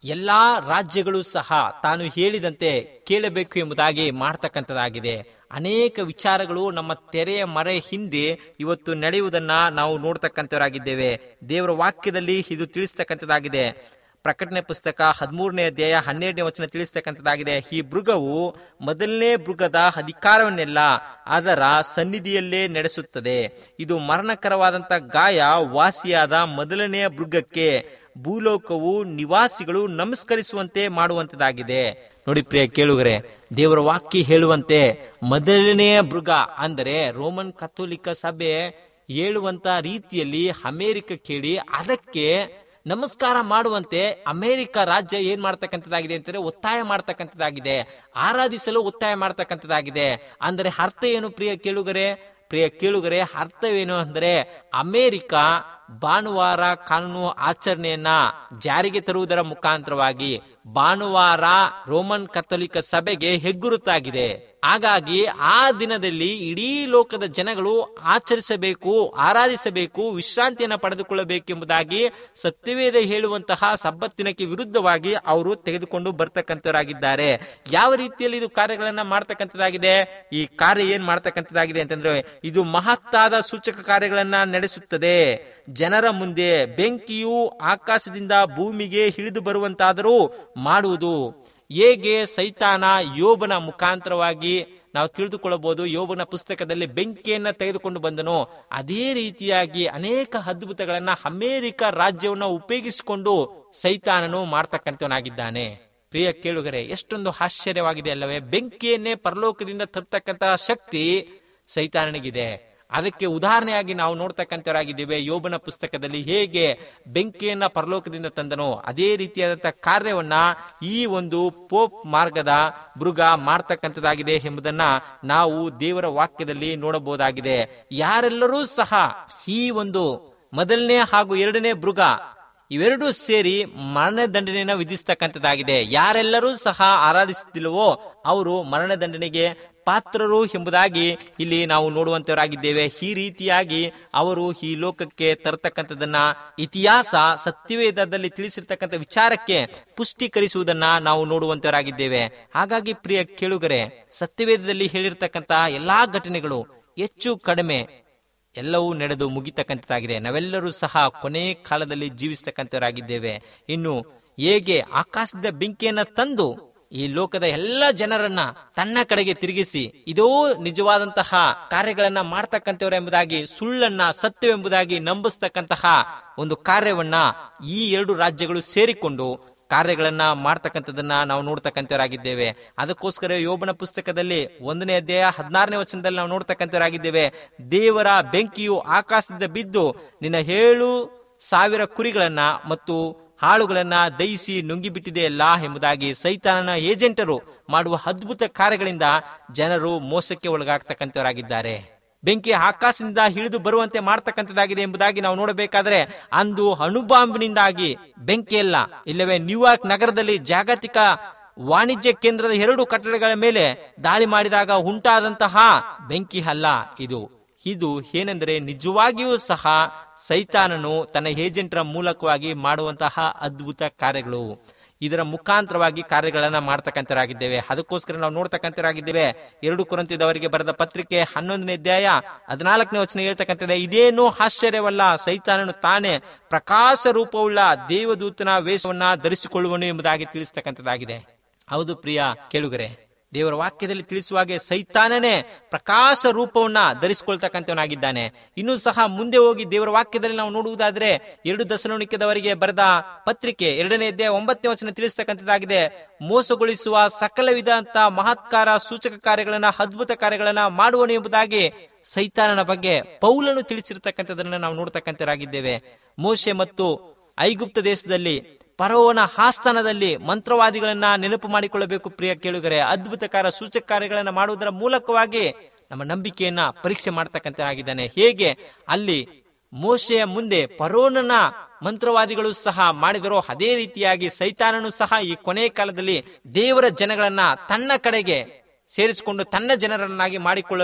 ಎಲ್ಲಾ ರಾಜ್ಯಗಳು ಸಹ ತಾನು ಹೇಳಿದಂತೆ ಕೇಳಬೇಕು ಎಂಬುದಾಗಿ ಮಾಡ್ತಕ್ಕಂಥದ್ದಾಗಿದೆ ಅನೇಕ ವಿಚಾರಗಳು ನಮ್ಮ ತೆರೆಯ ಮರೆ ಹಿಂದೆ ಇವತ್ತು ನಡೆಯುವುದನ್ನ ನಾವು ನೋಡ್ತಕ್ಕಂಥವರಾಗಿದ್ದೇವೆ ದೇವರ ವಾಕ್ಯದಲ್ಲಿ ಇದು ತಿಳಿಸ್ತಕ್ಕಂಥದ್ದಾಗಿದೆ ಪ್ರಕಟಣೆ ಪುಸ್ತಕ ಹದಿಮೂರನೇ ಅಧ್ಯಾಯ ಹನ್ನೆರಡನೇ ವಚನ ತಿಳಿಸ್ತಕ್ಕಂಥದ್ದಾಗಿದೆ ಈ ಮೃಗವು ಮೊದಲನೇ ಮೃಗದ ಅಧಿಕಾರವನ್ನೆಲ್ಲ ಅದರ ಸನ್ನಿಧಿಯಲ್ಲೇ ನಡೆಸುತ್ತದೆ ಇದು ಮರಣಕರವಾದಂತ ಗಾಯ ವಾಸಿಯಾದ ಮೊದಲನೆಯ ಮೃಗಕ್ಕೆ ಭೂಲೋಕವು ನಿವಾಸಿಗಳು ನಮಸ್ಕರಿಸುವಂತೆ ಮಾಡುವಂತದಾಗಿದೆ ನೋಡಿ ಪ್ರಿಯ ಕೇಳುಗರೆ ದೇವರ ವಾಕ್ಯ ಹೇಳುವಂತೆ ಮೊದಲನೆಯ ಮೃಗ ಅಂದರೆ ರೋಮನ್ ಕಥೋಲಿಕ ಸಭೆ ಹೇಳುವಂತ ರೀತಿಯಲ್ಲಿ ಅಮೇರಿಕ ಕೇಳಿ ಅದಕ್ಕೆ ನಮಸ್ಕಾರ ಮಾಡುವಂತೆ ಅಮೆರಿಕ ರಾಜ್ಯ ಏನ್ ಮಾಡ್ತಕ್ಕಂಥದ್ದಾಗಿದೆ ಅಂತಂದ್ರೆ ಒತ್ತಾಯ ಮಾಡ್ತಕ್ಕಂಥದ್ದಾಗಿದೆ ಆರಾಧಿಸಲು ಒತ್ತಾಯ ಮಾಡ್ತಕ್ಕಂಥದ್ದಾಗಿದೆ ಅಂದರೆ ಅರ್ಥ ಏನು ಪ್ರಿಯ ಕೇಳುಗರೆ ಪ್ರಿಯ ಕೇಳುಗರೆ ಅರ್ಥವೇನು ಅಂದ್ರೆ ಅಮೆರಿಕ ಭಾನುವಾರ ಕಾನೂನು ಆಚರಣೆಯನ್ನ ಜಾರಿಗೆ ತರುವುದರ ಮುಖಾಂತರವಾಗಿ ಭಾನುವಾರ ರೋಮನ್ ಕಥೋಲಿಕ ಸಭೆಗೆ ಹೆಗ್ಗುರುತಾಗಿದೆ ಹಾಗಾಗಿ ಆ ದಿನದಲ್ಲಿ ಇಡೀ ಲೋಕದ ಜನಗಳು ಆಚರಿಸಬೇಕು ಆರಾಧಿಸಬೇಕು ವಿಶ್ರಾಂತಿಯನ್ನು ಪಡೆದುಕೊಳ್ಳಬೇಕೆಂಬುದಾಗಿ ಸತ್ಯವೇದ ಹೇಳುವಂತಹ ಸಬ್ಬತ್ತಿನಕ್ಕೆ ವಿರುದ್ಧವಾಗಿ ಅವರು ತೆಗೆದುಕೊಂಡು ಬರ್ತಕ್ಕಂಥವರಾಗಿದ್ದಾರೆ ಯಾವ ರೀತಿಯಲ್ಲಿ ಇದು ಕಾರ್ಯಗಳನ್ನ ಮಾಡ್ತಕ್ಕಂಥದ್ದಾಗಿದೆ ಈ ಕಾರ್ಯ ಏನ್ ಮಾಡ್ತಕ್ಕಂಥದ್ದಾಗಿದೆ ಅಂತಂದ್ರೆ ಇದು ಮಹತ್ತಾದ ಸೂಚಕ ಕಾರ್ಯಗಳನ್ನ ನಡೆಸುತ್ತದೆ ಜನರ ಮುಂದೆ ಬೆಂಕಿಯು ಆಕಾಶದಿಂದ ಭೂಮಿಗೆ ಹಿಡಿದು ಬರುವಂತಾದರೂ ಮಾಡುವುದು ಹೇಗೆ ಸೈತಾನ ಯೋಬನ ಮುಖಾಂತರವಾಗಿ ನಾವು ತಿಳಿದುಕೊಳ್ಳಬಹುದು ಯೋಬನ ಪುಸ್ತಕದಲ್ಲಿ ಬೆಂಕಿಯನ್ನ ತೆಗೆದುಕೊಂಡು ಬಂದನು ಅದೇ ರೀತಿಯಾಗಿ ಅನೇಕ ಅದ್ಭುತಗಳನ್ನ ಅಮೇರಿಕ ರಾಜ್ಯವನ್ನ ಉಪಯೋಗಿಸಿಕೊಂಡು ಸೈತಾನನು ಮಾಡ್ತಕ್ಕಂಥವನಾಗಿದ್ದಾನೆ ಪ್ರಿಯ ಕೇಳುಗರೆ ಎಷ್ಟೊಂದು ಆಶ್ಚರ್ಯವಾಗಿದೆ ಅಲ್ಲವೇ ಬೆಂಕಿಯನ್ನೇ ಪರಲೋಕದಿಂದ ತರ್ತಕ್ಕಂತಹ ಶಕ್ತಿ ಸೈತಾನನಿಗಿದೆ ಅದಕ್ಕೆ ಉದಾಹರಣೆಯಾಗಿ ನಾವು ನೋಡ್ತಕ್ಕಂಥವರಾಗಿದ್ದೇವೆ ಯೋಬನ ಪುಸ್ತಕದಲ್ಲಿ ಹೇಗೆ ಬೆಂಕಿಯನ್ನ ಪರಲೋಕದಿಂದ ತಂದನೋ ಅದೇ ರೀತಿಯಾದಂತಹ ಕಾರ್ಯವನ್ನ ಈ ಒಂದು ಪೋಪ್ ಮಾರ್ಗದ ಮೃಗ ಮಾಡ್ತಕ್ಕಂಥದ್ದಾಗಿದೆ ಎಂಬುದನ್ನ ನಾವು ದೇವರ ವಾಕ್ಯದಲ್ಲಿ ನೋಡಬಹುದಾಗಿದೆ ಯಾರೆಲ್ಲರೂ ಸಹ ಈ ಒಂದು ಮೊದಲನೇ ಹಾಗೂ ಎರಡನೇ ಮೃಗ ಇವೆರಡೂ ಸೇರಿ ಮರಣದಂಡನೆಯನ್ನು ವಿಧಿಸ್ತಕ್ಕಂಥದ್ದಾಗಿದೆ ಯಾರೆಲ್ಲರೂ ಸಹ ಆರಾಧಿಸುತ್ತಿಲ್ಲವೋ ಅವರು ಮರಣದಂಡನೆಗೆ ಪಾತ್ರರು ಎಂಬುದಾಗಿ ಇಲ್ಲಿ ನಾವು ನೋಡುವಂತವರಾಗಿದ್ದೇವೆ ಈ ರೀತಿಯಾಗಿ ಅವರು ಈ ಲೋಕಕ್ಕೆ ತರತಕ್ಕಂಥದನ್ನ ಇತಿಹಾಸ ಸತ್ಯವೇದದಲ್ಲಿ ತಿಳಿಸಿರ್ತಕ್ಕಂಥ ವಿಚಾರಕ್ಕೆ ಪುಷ್ಟೀಕರಿಸುವುದನ್ನ ನಾವು ನೋಡುವಂತವರಾಗಿದ್ದೇವೆ ಹಾಗಾಗಿ ಪ್ರಿಯ ಕೇಳುಗರೆ ಸತ್ಯವೇದದಲ್ಲಿ ಹೇಳಿರ್ತಕ್ಕಂಥ ಎಲ್ಲಾ ಘಟನೆಗಳು ಹೆಚ್ಚು ಕಡಿಮೆ ಎಲ್ಲವೂ ನಡೆದು ಮುಗಿತಕ್ಕಂಥದ್ದಾಗಿದೆ ನಾವೆಲ್ಲರೂ ಸಹ ಕೊನೆ ಕಾಲದಲ್ಲಿ ಜೀವಿಸ್ತಕ್ಕಂಥವರಾಗಿದ್ದೇವೆ ಇನ್ನು ಹೇಗೆ ಆಕಾಶದ ಬೆಂಕಿಯನ್ನ ತಂದು ಈ ಲೋಕದ ಎಲ್ಲ ಜನರನ್ನ ತನ್ನ ಕಡೆಗೆ ತಿರುಗಿಸಿ ಇದೋ ನಿಜವಾದಂತಹ ಕಾರ್ಯಗಳನ್ನ ಮಾಡ್ತಕ್ಕಂಥವ್ರು ಎಂಬುದಾಗಿ ಸುಳ್ಳನ್ನ ಸತ್ಯವೆಂಬುದಾಗಿ ನಂಬಿಸ್ತಕ್ಕಂತಹ ಒಂದು ಕಾರ್ಯವನ್ನ ಈ ಎರಡು ರಾಜ್ಯಗಳು ಸೇರಿಕೊಂಡು ಕಾರ್ಯಗಳನ್ನ ಮಾಡ್ತಕ್ಕಂಥದನ್ನ ನಾವು ನೋಡ್ತಕ್ಕಂಥವರಾಗಿದ್ದೇವೆ ಅದಕ್ಕೋಸ್ಕರ ಯೋಬನ ಪುಸ್ತಕದಲ್ಲಿ ಒಂದನೇ ಅಧ್ಯಾಯ ಹದಿನಾರನೇ ವಚನದಲ್ಲಿ ನಾವು ನೋಡ್ತಕ್ಕಂಥವರಾಗಿದ್ದೇವೆ ದೇವರ ಬೆಂಕಿಯು ಆಕಾಶದಿಂದ ಬಿದ್ದು ನಿನ್ನ ಏಳು ಸಾವಿರ ಕುರಿಗಳನ್ನ ಮತ್ತು ಹಾಳುಗಳನ್ನ ದಯಿಸಿ ನುಂಗಿಬಿಟ್ಟಿದೆಯಲ್ಲ ಎಂಬುದಾಗಿ ಸೈತಾನನ ಏಜೆಂಟರು ಮಾಡುವ ಅದ್ಭುತ ಕಾರ್ಯಗಳಿಂದ ಜನರು ಮೋಸಕ್ಕೆ ಒಳಗಾಗ್ತಕ್ಕಂಥವರಾಗಿದ್ದಾರೆ ಬೆಂಕಿ ಆಕಾಶದಿಂದ ಹಿಡಿದು ಬರುವಂತೆ ಮಾಡ್ತಕ್ಕಂಥದ್ದಾಗಿದೆ ಎಂಬುದಾಗಿ ನಾವು ನೋಡಬೇಕಾದ್ರೆ ಅಂದು ಅಣುಬಾಂಬಿನಿಂದಾಗಿ ಬೆಂಕಿಯಲ್ಲ ಇಲ್ಲವೇ ನ್ಯೂಯಾರ್ಕ್ ನಗರದಲ್ಲಿ ಜಾಗತಿಕ ವಾಣಿಜ್ಯ ಕೇಂದ್ರದ ಎರಡು ಕಟ್ಟಡಗಳ ಮೇಲೆ ದಾಳಿ ಮಾಡಿದಾಗ ಉಂಟಾದಂತಹ ಬೆಂಕಿ ಅಲ್ಲ ಇದು ಇದು ಏನೆಂದರೆ ನಿಜವಾಗಿಯೂ ಸಹ ಸೈತಾನನು ತನ್ನ ಏಜೆಂಟರ ಮೂಲಕವಾಗಿ ಮಾಡುವಂತಹ ಅದ್ಭುತ ಕಾರ್ಯಗಳು ಇದರ ಮುಖಾಂತರವಾಗಿ ಕಾರ್ಯಗಳನ್ನ ಮಾಡ್ತಕ್ಕಂಥರಾಗಿದ್ದೇವೆ ಅದಕ್ಕೋಸ್ಕರ ನಾವು ನೋಡ್ತಕ್ಕಂಥರಾಗಿದ್ದೇವೆ ಎರಡು ಕುರಂತಿದವರಿಗೆ ಬರೆದ ಪತ್ರಿಕೆ ಹನ್ನೊಂದನೇ ಅಧ್ಯಾಯ ಹದಿನಾಲ್ಕನೇ ವಚನ ಹೇಳ್ತಕ್ಕಂಥದ್ದೇ ಇದೇನೂ ಆಶ್ಚರ್ಯವಲ್ಲ ಸೈತಾನನು ತಾನೇ ಪ್ರಕಾಶ ರೂಪವುಳ್ಳ ದೇವದೂತನ ವೇಷವನ್ನ ಧರಿಸಿಕೊಳ್ಳುವನು ಎಂಬುದಾಗಿ ತಿಳಿಸ್ತಕ್ಕಂಥದ್ದಾಗಿದೆ ಹೌದು ಪ್ರಿಯ ಕೇಳುಗರೆ ದೇವರ ವಾಕ್ಯದಲ್ಲಿ ತಿಳಿಸುವಾಗೆ ಸೈತಾನನೇ ಪ್ರಕಾಶ ರೂಪವನ್ನ ಧರಿಸಿಕೊಳ್ತಕ್ಕಂಥವನಾಗಿದ್ದಾನೆ ಇನ್ನೂ ಸಹ ಮುಂದೆ ಹೋಗಿ ದೇವರ ವಾಕ್ಯದಲ್ಲಿ ನಾವು ನೋಡುವುದಾದ್ರೆ ಎರಡು ದಶಲೋಣಿಕದವರಿಗೆ ಬರೆದ ಪತ್ರಿಕೆ ಎರಡನೇ ಅಧ್ಯಾಯ ಒಂಬತ್ತನೇ ವಚನ ತಿಳಿಸ್ತಕ್ಕಂಥದ್ದಾಗಿದೆ ಮೋಸಗೊಳಿಸುವ ಸಕಲ ವಿಧಂತ ಮಹತ್ಕಾರ ಸೂಚಕ ಕಾರ್ಯಗಳನ್ನ ಅದ್ಭುತ ಕಾರ್ಯಗಳನ್ನ ಮಾಡುವನು ಎಂಬುದಾಗಿ ಸೈತಾನನ ಬಗ್ಗೆ ಪೌಲನು ತಿಳಿಸಿರ್ತಕ್ಕಂಥದನ್ನ ನಾವು ನೋಡ್ತಕ್ಕಂಥರಾಗಿದ್ದೇವೆ ಮೋಶೆ ಮತ್ತು ಐಗುಪ್ತ ದೇಶದಲ್ಲಿ ಪರವನ ಆಸ್ಥಾನದಲ್ಲಿ ಮಂತ್ರವಾದಿಗಳನ್ನ ನೆನಪು ಮಾಡಿಕೊಳ್ಳಬೇಕು ಪ್ರಿಯ ಕೇಳುಗರೆ ಅದ್ಭುತಕಾರ ಸೂಚಕ ಕಾರ್ಯಗಳನ್ನ ಮಾಡುವುದರ ಮೂಲಕವಾಗಿ ನಮ್ಮ ನಂಬಿಕೆಯನ್ನ ಪರೀಕ್ಷೆ ಮಾಡ್ತಕ್ಕಂಥನಾಗಿದ್ದಾನೆ ಹೇಗೆ ಅಲ್ಲಿ ಮೋಶೆಯ ಮುಂದೆ ಪರೋನನ ಮಂತ್ರವಾದಿಗಳು ಸಹ ಮಾಡಿದರೋ ಅದೇ ರೀತಿಯಾಗಿ ಸೈತಾನನು ಸಹ ಈ ಕೊನೆ ಕಾಲದಲ್ಲಿ ದೇವರ ಜನಗಳನ್ನ ತನ್ನ ಕಡೆಗೆ ಸೇರಿಸಿಕೊಂಡು ತನ್ನ ಜನರನ್ನಾಗಿ ಮಾಡಿಕೊಳ್ಳಲು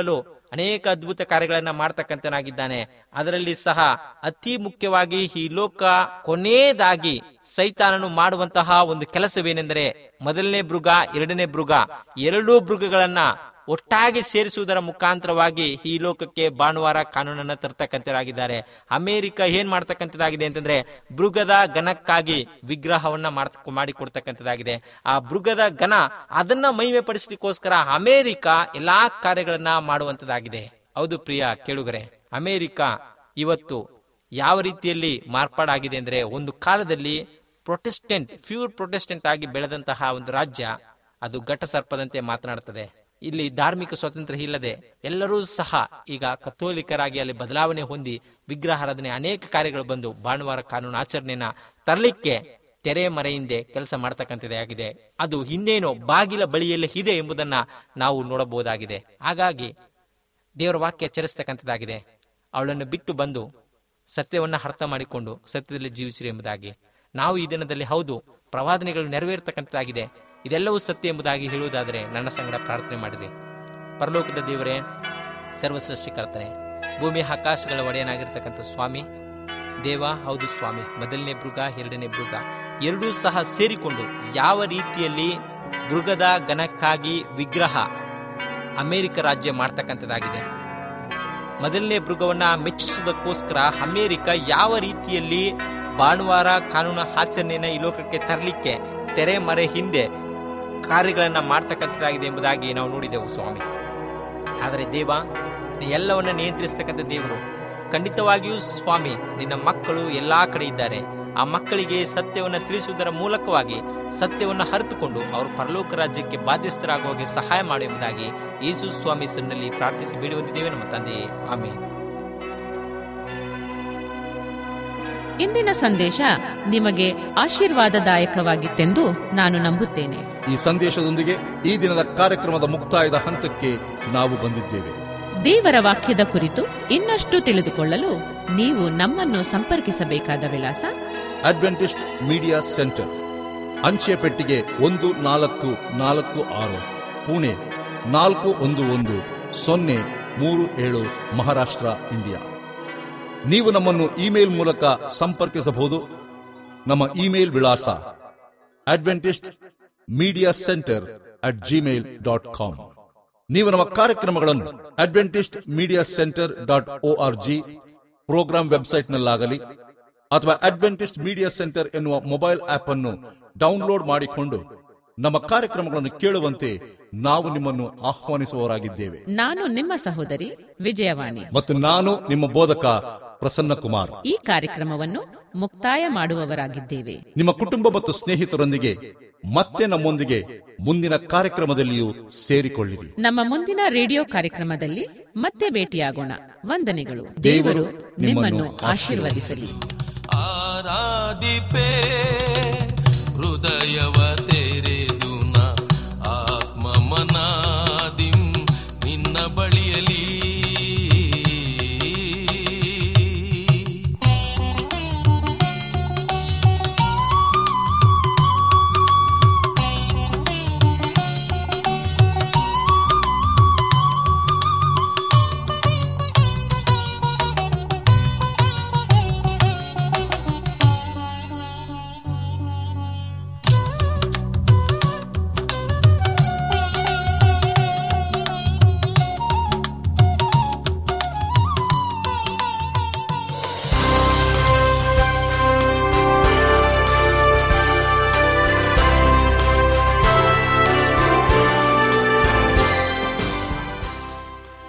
ಅನೇಕ ಅದ್ಭುತ ಕಾರ್ಯಗಳನ್ನ ಮಾಡ್ತಕ್ಕಂತನಾಗಿದ್ದಾನೆ ಅದರಲ್ಲಿ ಸಹ ಅತಿ ಮುಖ್ಯವಾಗಿ ಈ ಲೋಕ ಕೊನೆಯದಾಗಿ ಸೈತಾನನು ಮಾಡುವಂತಹ ಒಂದು ಕೆಲಸವೇನೆಂದರೆ ಮೊದಲನೇ ಮೃಗ ಎರಡನೇ ಮೃಗ ಎರಡೂ ಮೃಗಗಳನ್ನ ಒಟ್ಟಾಗಿ ಸೇರಿಸುವುದರ ಮುಖಾಂತರವಾಗಿ ಈ ಲೋಕಕ್ಕೆ ಭಾನುವಾರ ಕಾನೂನನ್ನ ತರ್ತಕ್ಕಂಥರಾಗಿದ್ದಾರೆ ಅಮೆರಿಕ ಏನ್ ಮಾಡ್ತಕ್ಕಂಥದ್ದಾಗಿದೆ ಅಂತಂದ್ರೆ ಮೃಗದ ಘನಕ್ಕಾಗಿ ವಿಗ್ರಹವನ್ನ ಮಾಡ್- ಮಾಡಿಕೊಡ್ತಕ್ಕಂಥದ್ದಾಗಿದೆ ಆ ಮೃಗದ ಘನ ಅದನ್ನ ಮಹಿಮೆ ಪಡಿಸಲಿಕ್ಕೋಸ್ಕರ ಅಮೆರಿಕ ಎಲ್ಲಾ ಕಾರ್ಯಗಳನ್ನ ಮಾಡುವಂತದ್ದಾಗಿದೆ ಹೌದು ಪ್ರಿಯ ಕೇಳುಗರೆ ಅಮೆರಿಕ ಇವತ್ತು ಯಾವ ರೀತಿಯಲ್ಲಿ ಮಾರ್ಪಾಡಾಗಿದೆ ಅಂದ್ರೆ ಒಂದು ಕಾಲದಲ್ಲಿ ಪ್ರೊಟೆಸ್ಟೆಂಟ್ ಪ್ಯೂರ್ ಪ್ರೊಟೆಸ್ಟೆಂಟ್ ಆಗಿ ಬೆಳೆದಂತಹ ಒಂದು ರಾಜ್ಯ ಅದು ಘಟ ಸರ್ಪದಂತೆ ಮಾತನಾಡುತ್ತದೆ ಇಲ್ಲಿ ಧಾರ್ಮಿಕ ಸ್ವಾತಂತ್ರ್ಯ ಇಲ್ಲದೆ ಎಲ್ಲರೂ ಸಹ ಈಗ ಕಥೋಲಿಕರಾಗಿ ಅಲ್ಲಿ ಬದಲಾವಣೆ ಹೊಂದಿ ವಿಗ್ರಹಾರಾಧನೆ ಅನೇಕ ಕಾರ್ಯಗಳು ಬಂದು ಭಾನುವಾರ ಕಾನೂನು ಆಚರಣೆಯನ್ನ ತರಲಿಕ್ಕೆ ತೆರೆ ಮರೆಯಿಂದೆ ಕೆಲಸ ಮಾಡ್ತಕ್ಕಂಥದ್ದೇ ಆಗಿದೆ ಅದು ಇನ್ನೇನೋ ಬಾಗಿಲ ಬಳಿಯಲ್ಲೇ ಇದೆ ಎಂಬುದನ್ನ ನಾವು ನೋಡಬಹುದಾಗಿದೆ ಹಾಗಾಗಿ ದೇವರ ವಾಕ್ಯ ಎಚ್ಚರಿಸ್ತಕ್ಕಂಥದ್ದಾಗಿದೆ ಅವಳನ್ನು ಬಿಟ್ಟು ಬಂದು ಸತ್ಯವನ್ನ ಅರ್ಥ ಮಾಡಿಕೊಂಡು ಸತ್ಯದಲ್ಲಿ ಜೀವಿಸಿರಿ ಎಂಬುದಾಗಿ ನಾವು ಈ ದಿನದಲ್ಲಿ ಹೌದು ಪ್ರವಾದನೆಗಳು ನೆರವೇರ್ತಕ್ಕಂಥದ್ದಾಗಿದೆ ಇದೆಲ್ಲವೂ ಸತ್ಯ ಎಂಬುದಾಗಿ ಹೇಳುವುದಾದರೆ ನನ್ನ ಸಂಗಡ ಪ್ರಾರ್ಥನೆ ಮಾಡಿರಿ ಪರಲೋಕದ ದೇವರೇ ಸರ್ವಸೃಷ್ಟಿಕರ್ತನೆ ಭೂಮಿ ಆಕಾಶಗಳ ಒಡೆಯನಾಗಿರ್ತಕ್ಕಂಥ ಸ್ವಾಮಿ ದೇವ ಹೌದು ಸ್ವಾಮಿ ಮೊದಲನೇ ಮೃಗ ಎರಡನೇ ಮೃಗ ಎರಡೂ ಸಹ ಸೇರಿಕೊಂಡು ಯಾವ ರೀತಿಯಲ್ಲಿ ಮೃಗದ ಘನಕ್ಕಾಗಿ ವಿಗ್ರಹ ಅಮೆರಿಕ ರಾಜ್ಯ ಮಾಡ್ತಕ್ಕಂಥದ್ದಾಗಿದೆ ಮೊದಲನೇ ಮೃಗವನ್ನ ಮೆಚ್ಚಿಸುವುದಕ್ಕೋಸ್ಕರ ಅಮೆರಿಕ ಯಾವ ರೀತಿಯಲ್ಲಿ ಭಾನುವಾರ ಕಾನೂನು ಆಚರಣೆಯನ್ನ ಈ ಲೋಕಕ್ಕೆ ತರಲಿಕ್ಕೆ ತೆರೆ ಮರೆ ಹಿಂದೆ ಕಾರ್ಯಗಳನ್ನ ಮಾಡ್ತಕ್ಕಂಥದ್ದಾಗಿದೆ ಎಂಬುದಾಗಿ ನಾವು ನೋಡಿದೆವು ಸ್ವಾಮಿ ಆದರೆ ದೇವ ನೀ ಎಲ್ಲವನ್ನ ನಿಯಂತ್ರಿಸ್ತಕ್ಕಂಥ ದೇವರು ಖಂಡಿತವಾಗಿಯೂ ಸ್ವಾಮಿ ನಿನ್ನ ಮಕ್ಕಳು ಎಲ್ಲಾ ಕಡೆ ಇದ್ದಾರೆ ಆ ಮಕ್ಕಳಿಗೆ ಸತ್ಯವನ್ನ ತಿಳಿಸುವುದರ ಮೂಲಕವಾಗಿ ಸತ್ಯವನ್ನ ಅರಿತುಕೊಂಡು ಅವರು ಪರಲೋಕ ರಾಜ್ಯಕ್ಕೆ ಬಾಧ್ಯಸ್ಥರಾಗುವಾಗೆ ಸಹಾಯ ಮಾಡು ಎಂಬುದಾಗಿ ಯೇಸು ಸ್ವಾಮಿ ಸನ್ನಲ್ಲಿ ಪ್ರಾರ್ಥಿಸಿ ಬೇಡುವಂತಿದ್ದೇವೆ ನಮ್ಮ ತಂದೆಯೇ ಆಮೇಲೆ ಇಂದಿನ ಸಂದೇಶ ನಿಮಗೆ ಆಶೀರ್ವಾದದಾಯಕವಾಗಿತ್ತೆಂದು ನಾನು ನಂಬುತ್ತೇನೆ ಈ ಸಂದೇಶದೊಂದಿಗೆ ಈ ದಿನದ ಕಾರ್ಯಕ್ರಮದ ಮುಕ್ತಾಯದ ಹಂತಕ್ಕೆ ನಾವು ಬಂದಿದ್ದೇವೆ ದೇವರ ವಾಕ್ಯದ ಕುರಿತು ಇನ್ನಷ್ಟು ತಿಳಿದುಕೊಳ್ಳಲು ನೀವು ನಮ್ಮನ್ನು ಸಂಪರ್ಕಿಸಬೇಕಾದ ವಿಳಾಸ ಅಡ್ವೆಂಟಿಸ್ಟ್ ಮೀಡಿಯಾ ಸೆಂಟರ್ ಅಂಚೆ ಪೆಟ್ಟಿಗೆ ಒಂದು ನಾಲ್ಕು ನಾಲ್ಕು ಆರು ಪುಣೆ ನಾಲ್ಕು ಒಂದು ಒಂದು ಸೊನ್ನೆ ಮೂರು ಏಳು ಮಹಾರಾಷ್ಟ್ರ ಇಂಡಿಯಾ ನೀವು ನಮ್ಮನ್ನು ಇಮೇಲ್ ಮೂಲಕ ಸಂಪರ್ಕಿಸಬಹುದು ನಮ್ಮ ಇಮೇಲ್ ವಿಳಾಸ Adventist media centre at Gmail dot com ನೀವು ನಮ್ಮ ಕಾರ್ಯಕ್ರಮಗಳನ್ನು Adventist media centre dot O R G programme ವೆಬ್ಸೈಟ್ನಲ್ಲಾಗಲಿ ಅಥವಾ ಅಡ್ವೆಂಟಿಸ್ಟ್ ಮೀಡಿಯಾ ಸೆಂಟರ್ ಎನ್ನುವ ಮೊಬೈಲ್ ಆಪ್ ಅನ್ನು ಡೌನ್ಲೋಡ್ ಮಾಡಿಕೊಂಡು ನಮ್ಮ ಕಾರ್ಯಕ್ರಮಗಳನ್ನು ಕೇಳುವಂತೆ ನಾವು ನಿಮ್ಮನ್ನು ಆಹ್ವಾನಿಸುವವರಾಗಿದ್ದೇವೆ ನಾನು ನಿಮ್ಮ ಸಹೋದರಿ ವಿಜಯವಾಣಿ ಮತ್ತು ನಾನು ನಿಮ್ಮ ಬೋಧಕ ಪ್ರಸನ್ನ ಕುಮಾರ್ ಈ ಕಾರ್ಯಕ್ರಮವನ್ನು ಮುಕ್ತಾಯ ಮಾಡುವವರಾಗಿದ್ದೇವೆ ನಿಮ್ಮ ಕುಟುಂಬ ಮತ್ತು ಸ್ನೇಹಿತರೊಂದಿಗೆ ಮತ್ತೆ ನಮ್ಮೊಂದಿಗೆ ಮುಂದಿನ ಕಾರ್ಯಕ್ರಮದಲ್ಲಿಯೂ ಸೇರಿಕೊಳ್ಳಿರಿ ನಮ್ಮ ಮುಂದಿನ ರೇಡಿಯೋ ಕಾರ್ಯಕ್ರಮದಲ್ಲಿ ಮತ್ತೆ ಭೇಟಿಯಾಗೋಣ ವಂದನೆಗಳು ದೇವರು ದೇವರು ನಿಮ್ಮನ್ನು ಆಶೀರ್ವದಿಸಲಿ ಆರಾಧಿಪೇ ಹೃದಯವ ತೆರೆದು ನ ಆತ್ಮ ಮನಾದಿಂ ನಿನ್ನ ಬಳಿಯಲ್ಲಿ